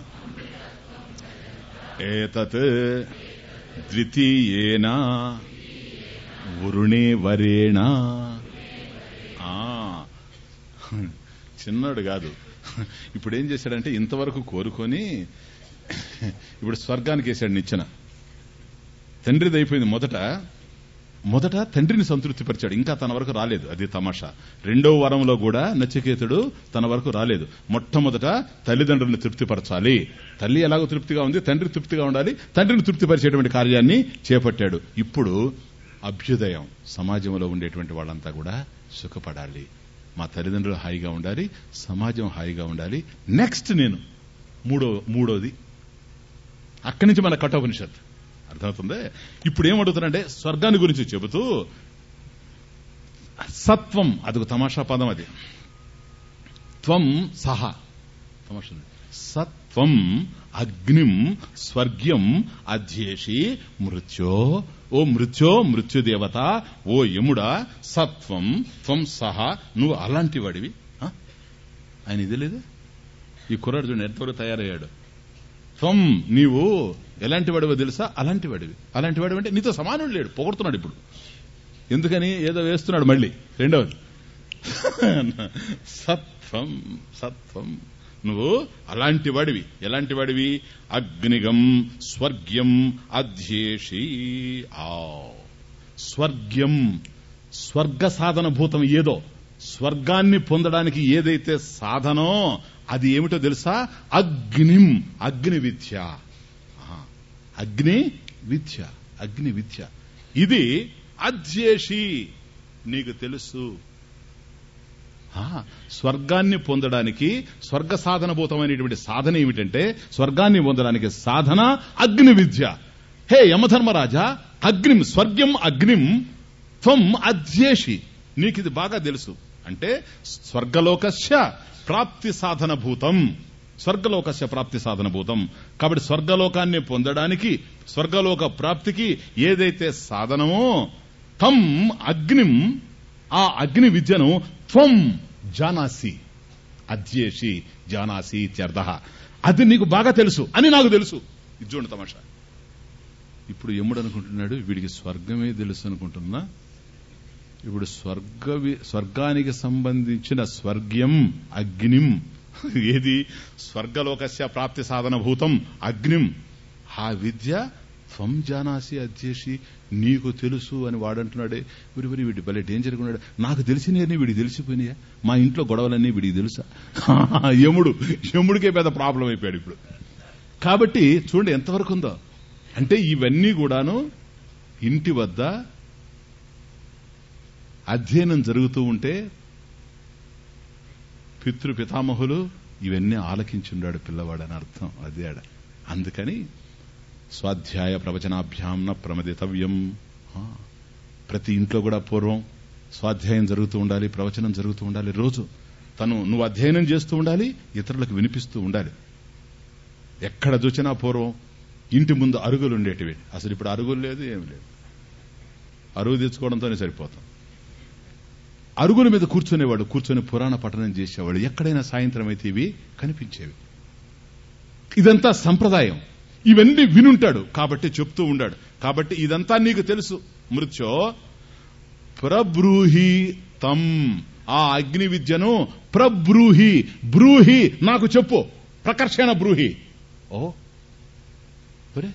ఏతత్ ద్వితీయేన వరుణే వరేణ ఆ, చిన్నాడు కాదు ఇప్పుడు ఏం చేశాడంటే ఇంతవరకు కోరుకొని ఇప్పుడు స్వర్గానికి వేశాడు నిచ్చెన తండ్రిది అయిపోయింది మొదట మొదట తండ్రిని సంతృప్తిపరిచాడు ఇంకా తన వరకు రాలేదు అది తమాషా రెండవ వరంలో కూడా నచికేతుడు తన వరకు రాలేదు మొట్టమొదట తల్లిదండ్రులను తృప్తిపరచాలి తల్లి ఎలాగో తృప్తిగా ఉంది తండ్రి తృప్తిగా ఉండాలి తండ్రిని తృప్తిపరిచేటువంటి కార్యాన్ని చేపట్టాడు ఇప్పుడు అభ్యుదయం సమాజంలో ఉండేటువంటి వాళ్ళంతా కూడా సుఖపడాలి మా తల్లిదండ్రులు హాయిగా ఉండాలి సమాజం హాయిగా ఉండాలి నెక్స్ట్ నేను మూడో మూడోది అక్కడి నుంచి మన కఠోపనిషత్ అర్థమవుతుంది ఇప్పుడు ఏమడుగుతానంటే స్వర్గాన్ని గురించి చెబుతూ సత్వం అదొక తమాషా పదం అది త్వం సహా తమాషా ఉంది. సత్వం అగ్నిం స్వర్గ్యం అధ్యేషి మృత్యో ఓ మృత్యో మృత్యుదేవత ఓ యముడా సత్వం త్వం సహా నువ్వు అలాంటి వాడివి ఆ? ఆయన ఇది లేదు ఈ కుర్రాడు చూడండి ఎంతవరకు తయారయ్యాడు త్వం నీవు ఎలాంటి వాడివో తెలుసా అలాంటి వాడివి అలాంటి వాడివి అంటే నీతో సమానం లేడు పొగడుతున్నాడు ఇప్పుడు ఎందుకని ఏదో వేస్తున్నాడు మళ్ళీ రెండవది సత్వం సత్వం నువ్వు అలాంటి వాడివి ఎలాంటి వాడివి అగ్నిగం స్వర్గ్యం అధ్యేషి ఆ స్వర్గ్యం స్వర్గ సాధన భూతం ఏదో స్వర్గాన్ని పొందడానికి ఏదైతే సాధనో అది ఏమిటో తెలుసా అగ్నిం అగ్ని విద్య ఆ, అగ్ని విద్య అగ్ని విద్య ఇది అధ్యేషి నీకు తెలుసు ఆ, స్వర్గాన్ని పొందడానికి స్వర్గ సాధనభూతమైనటువంటి సాధన ఏమిటంటే స్వర్గాన్ని పొందడానికి సాధన అగ్ని విద్య హే యమధర్మరాజా అగ్నిం స్వర్గం అగ్నిం త్వం అధ్యేషి నీకు ఇది బాగా తెలుసు అంటే స్వర్గలోకస్య ప్రాప్తి సాధన భూతం స్వర్గలోకస్య ప్రాప్తి సాధన భూతం కాబట్టి స్వర్గలోకాన్ని పొందడానికి స్వర్గలోక ప్రాప్తికి ఏదైతే సాధనమో తం అగ్నిం ఆ అగ్ని విద్యను త్వం జానాసి అధ్యేషి జానాసి ఇత్యర్థ అది నీకు బాగా తెలుసు అని నాకు తెలుసు ఇది చూడండి తమాషా ఇప్పుడు ఎముడు అనుకుంటున్నాడు వీడికి స్వర్గమే తెలుసు అనుకుంటున్నా ఇప్పుడు స్వర్గ వి- స్వర్గానికి సంబంధించిన స్వర్గ్యం అగ్నిం ఏది స్వర్గలోకస్య ప్రాప్తి సాధన భూతం అగ్నిం ఆ విద్య త్వం జానాసి అధ్యేషి నీకు తెలుసు అని వాడంటున్నాడే వీడి వీడి వీడి భలే డేంజర్గా ఉన్నాడు నాకు తెలిసినవన్నీ వీడికి తెలిసిపోయినాయా మా ఇంట్లో గొడవలన్నీ వీడికి తెలుసా యముడు యముడికే పెద్ద ప్రాబ్లం అయిపోయాడు ఇప్పుడు కాబట్టి చూడండి ఎంతవరకు ఉందో అంటే ఇవన్నీ కూడాను ఇంటి వద్ద అధ్యయనం జరుగుతూ ఉంటే పితృ పితామహులు ఇవన్నీ ఆలకించుండాడు పిల్లవాడని అర్థం అదే ఆడ అందుకని స్వాధ్యాయ ప్రవచనాభ్యాం న ప్రమదితవ్యం ఆ, ప్రతి ఇంట్లో కూడా పూర్వం స్వాధ్యాయం జరుగుతూ ఉండాలి ప్రవచనం జరుగుతూ ఉండాలి రోజు తను నువ్వు అధ్యయనం చేస్తూ ఉండాలి ఇతరులకు వినిపిస్తూ ఉండాలి ఎక్కడ చూసినా పూర్వం ఇంటి ముందు అరుగులు ఉండేటివి అసలు ఇప్పుడు అరుగులు లేదు ఏమి లేదు అరుగు తెచ్చుకోవడంతోనే సరిపోతాం అరుగుల మీద కూర్చునేవాడు కూర్చొని పురాణ పఠనం చేసేవాడు ఎక్కడైనా సాయంత్రం అయితే ఇవి కనిపించేవి ఇదంతా సంప్రదాయం ఇవన్నీ వినుంటాడు కాబట్టి చెప్తూ ఉండాడు కాబట్టి ఇదంతా నీకు తెలుసు మృత్యో ప్రబ్రూహి తం ఆ అగ్ని విద్యను ప్రబ్రూహి బ్రూహి నాకు చెప్పు ప్రకర్షణ బ్రూహి ఓ ఒరే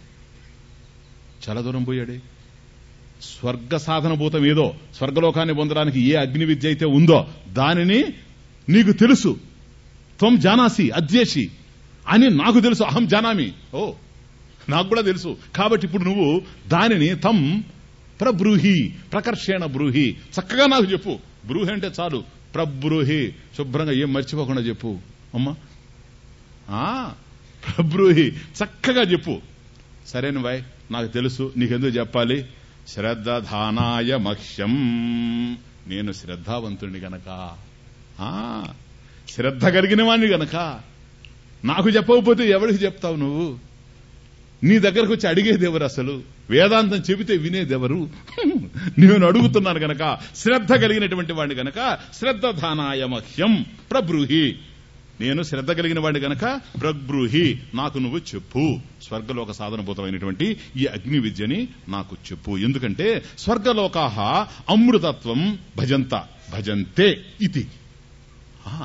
చాలా దూరం పోయాడే స్వర్గ సాధనభూతం ఏదో స్వర్గలోకాన్ని పొందడానికి ఏ అగ్ని విద్య అయితే ఉందో దానిని నీకు తెలుసు త్వం జానాసి అధ్యేషి అని నాకు తెలుసు అహం జానామి ఓ నాకు కూడా తెలుసు కాబట్టి ఇప్పుడు నువ్వు దానిని తం ప్రబ్రూహి ప్రకర్షేణ బ్రూహి చక్కగా నాకు చెప్పు బ్రూహి అంటే చాలు ప్రబ్రూహి శుభ్రంగా ఏం మర్చిపోకుండా చెప్పు అమ్మా ఆ, ప్రబ్రూహి చక్కగా చెప్పు సరేను బాయ్ నాకు తెలుసు నీకెందుకు చెప్పాలి శ్రద్ధానాయ మహ్యం నేను శ్రద్ధావంతుడిని గనక ఆ, శ్రద్ధ కలిగిన వాణ్ణి గనక నాకు చెప్పకపోతే ఎవరికి చెప్తావు నువ్వు నీ దగ్గరకు వచ్చి అడిగేది ఎవరు అసలు వేదాంతం చెబితే వినేదెవరు నేను అడుగుతున్నాను గనక శ్రద్ధ కలిగినటువంటి వాడిని గనక శ్రద్ధానాయ మహ్యం ప్రబ్రూహి నేను శ్రద్ధ కలిగిన వాడిని గనక ప్రబ్రూహి నాకు నువ్వు చెప్పు స్వర్గలోక సాధనభూతమైనటువంటి ఈ అగ్ని విద్యని నాకు చెప్పు ఎందుకంటే స్వర్గలోకాహ అమృతత్వం భజంత భజంతే ఇది ఆ.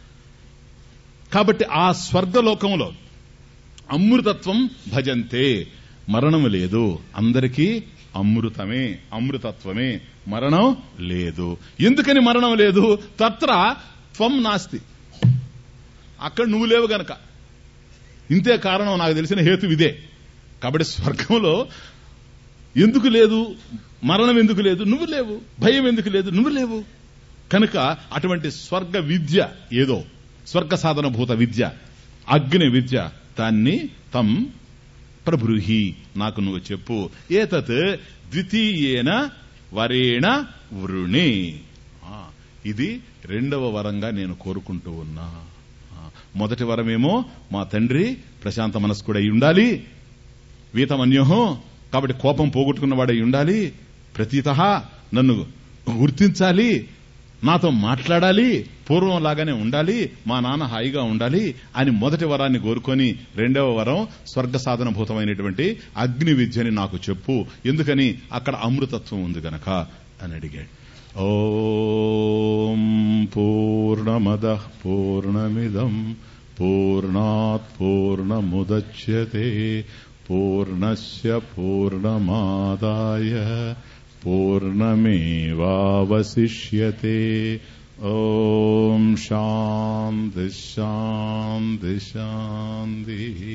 కాబట్టి ఆ స్వర్గలోకంలో అమృతత్వం భజంతే మరణం లేదు అందరికీ అమృతమే అమృతత్వమే మరణం లేదు ఎందుకని మరణం లేదు తత్ర త్వం నాస్తి అక్కడ నువ్వు లేవు గనక ఇంతే కారణం నాకు తెలిసిన హేతు ఇదే కాబట్టి స్వర్గంలో ఎందుకు లేదు మరణం ఎందుకు లేదు నువ్వు లేవు భయం ఎందుకు లేదు నువ్వు లేవు కనుక అటువంటి స్వర్గ విద్య ఏదో స్వర్గ సాధన భూత విద్య అగ్ని విద్య దాన్ని తం ప్రభృహి నాకు నువ్వు చెప్పు ఏతత్ ద్వితీయేన వరేణ వృణి ఆ, ఇది రెండవ వరంగా నేను కోరుకుంటూ ఉన్నా ఆ, మొదటి వరమేమో మా తండ్రి ప్రశాంత మనస్కుడై ఉండాలి వీతమన్యోహం కాబట్టి కోపం పోగొట్టుకున్నవాడై ఉండాలి ప్రతీత నన్ను గుర్తించాలి నాతో మాట్లాడాలి పూర్వం లాగానే ఉండాలి మా నాన్న హాయిగా ఉండాలి అని మొదటి వరాన్ని కోరుకొని రెండవ వరం స్వర్గ సాధన భూతమైనటువంటి అగ్ని విద్యని నాకు చెప్పు ఎందుకని అక్కడ అమృతత్వం ఉంది గనక అని అడిగాడు ఓం పూర్ణమద పూర్ణమిదం పూర్ణాత్ పూర్ణముద్యతే పూర్ణస్య పూర్ణమాదాయ పూర్ణమేవావశిష్యతే ఓం శాంతి శాంతి శాంతి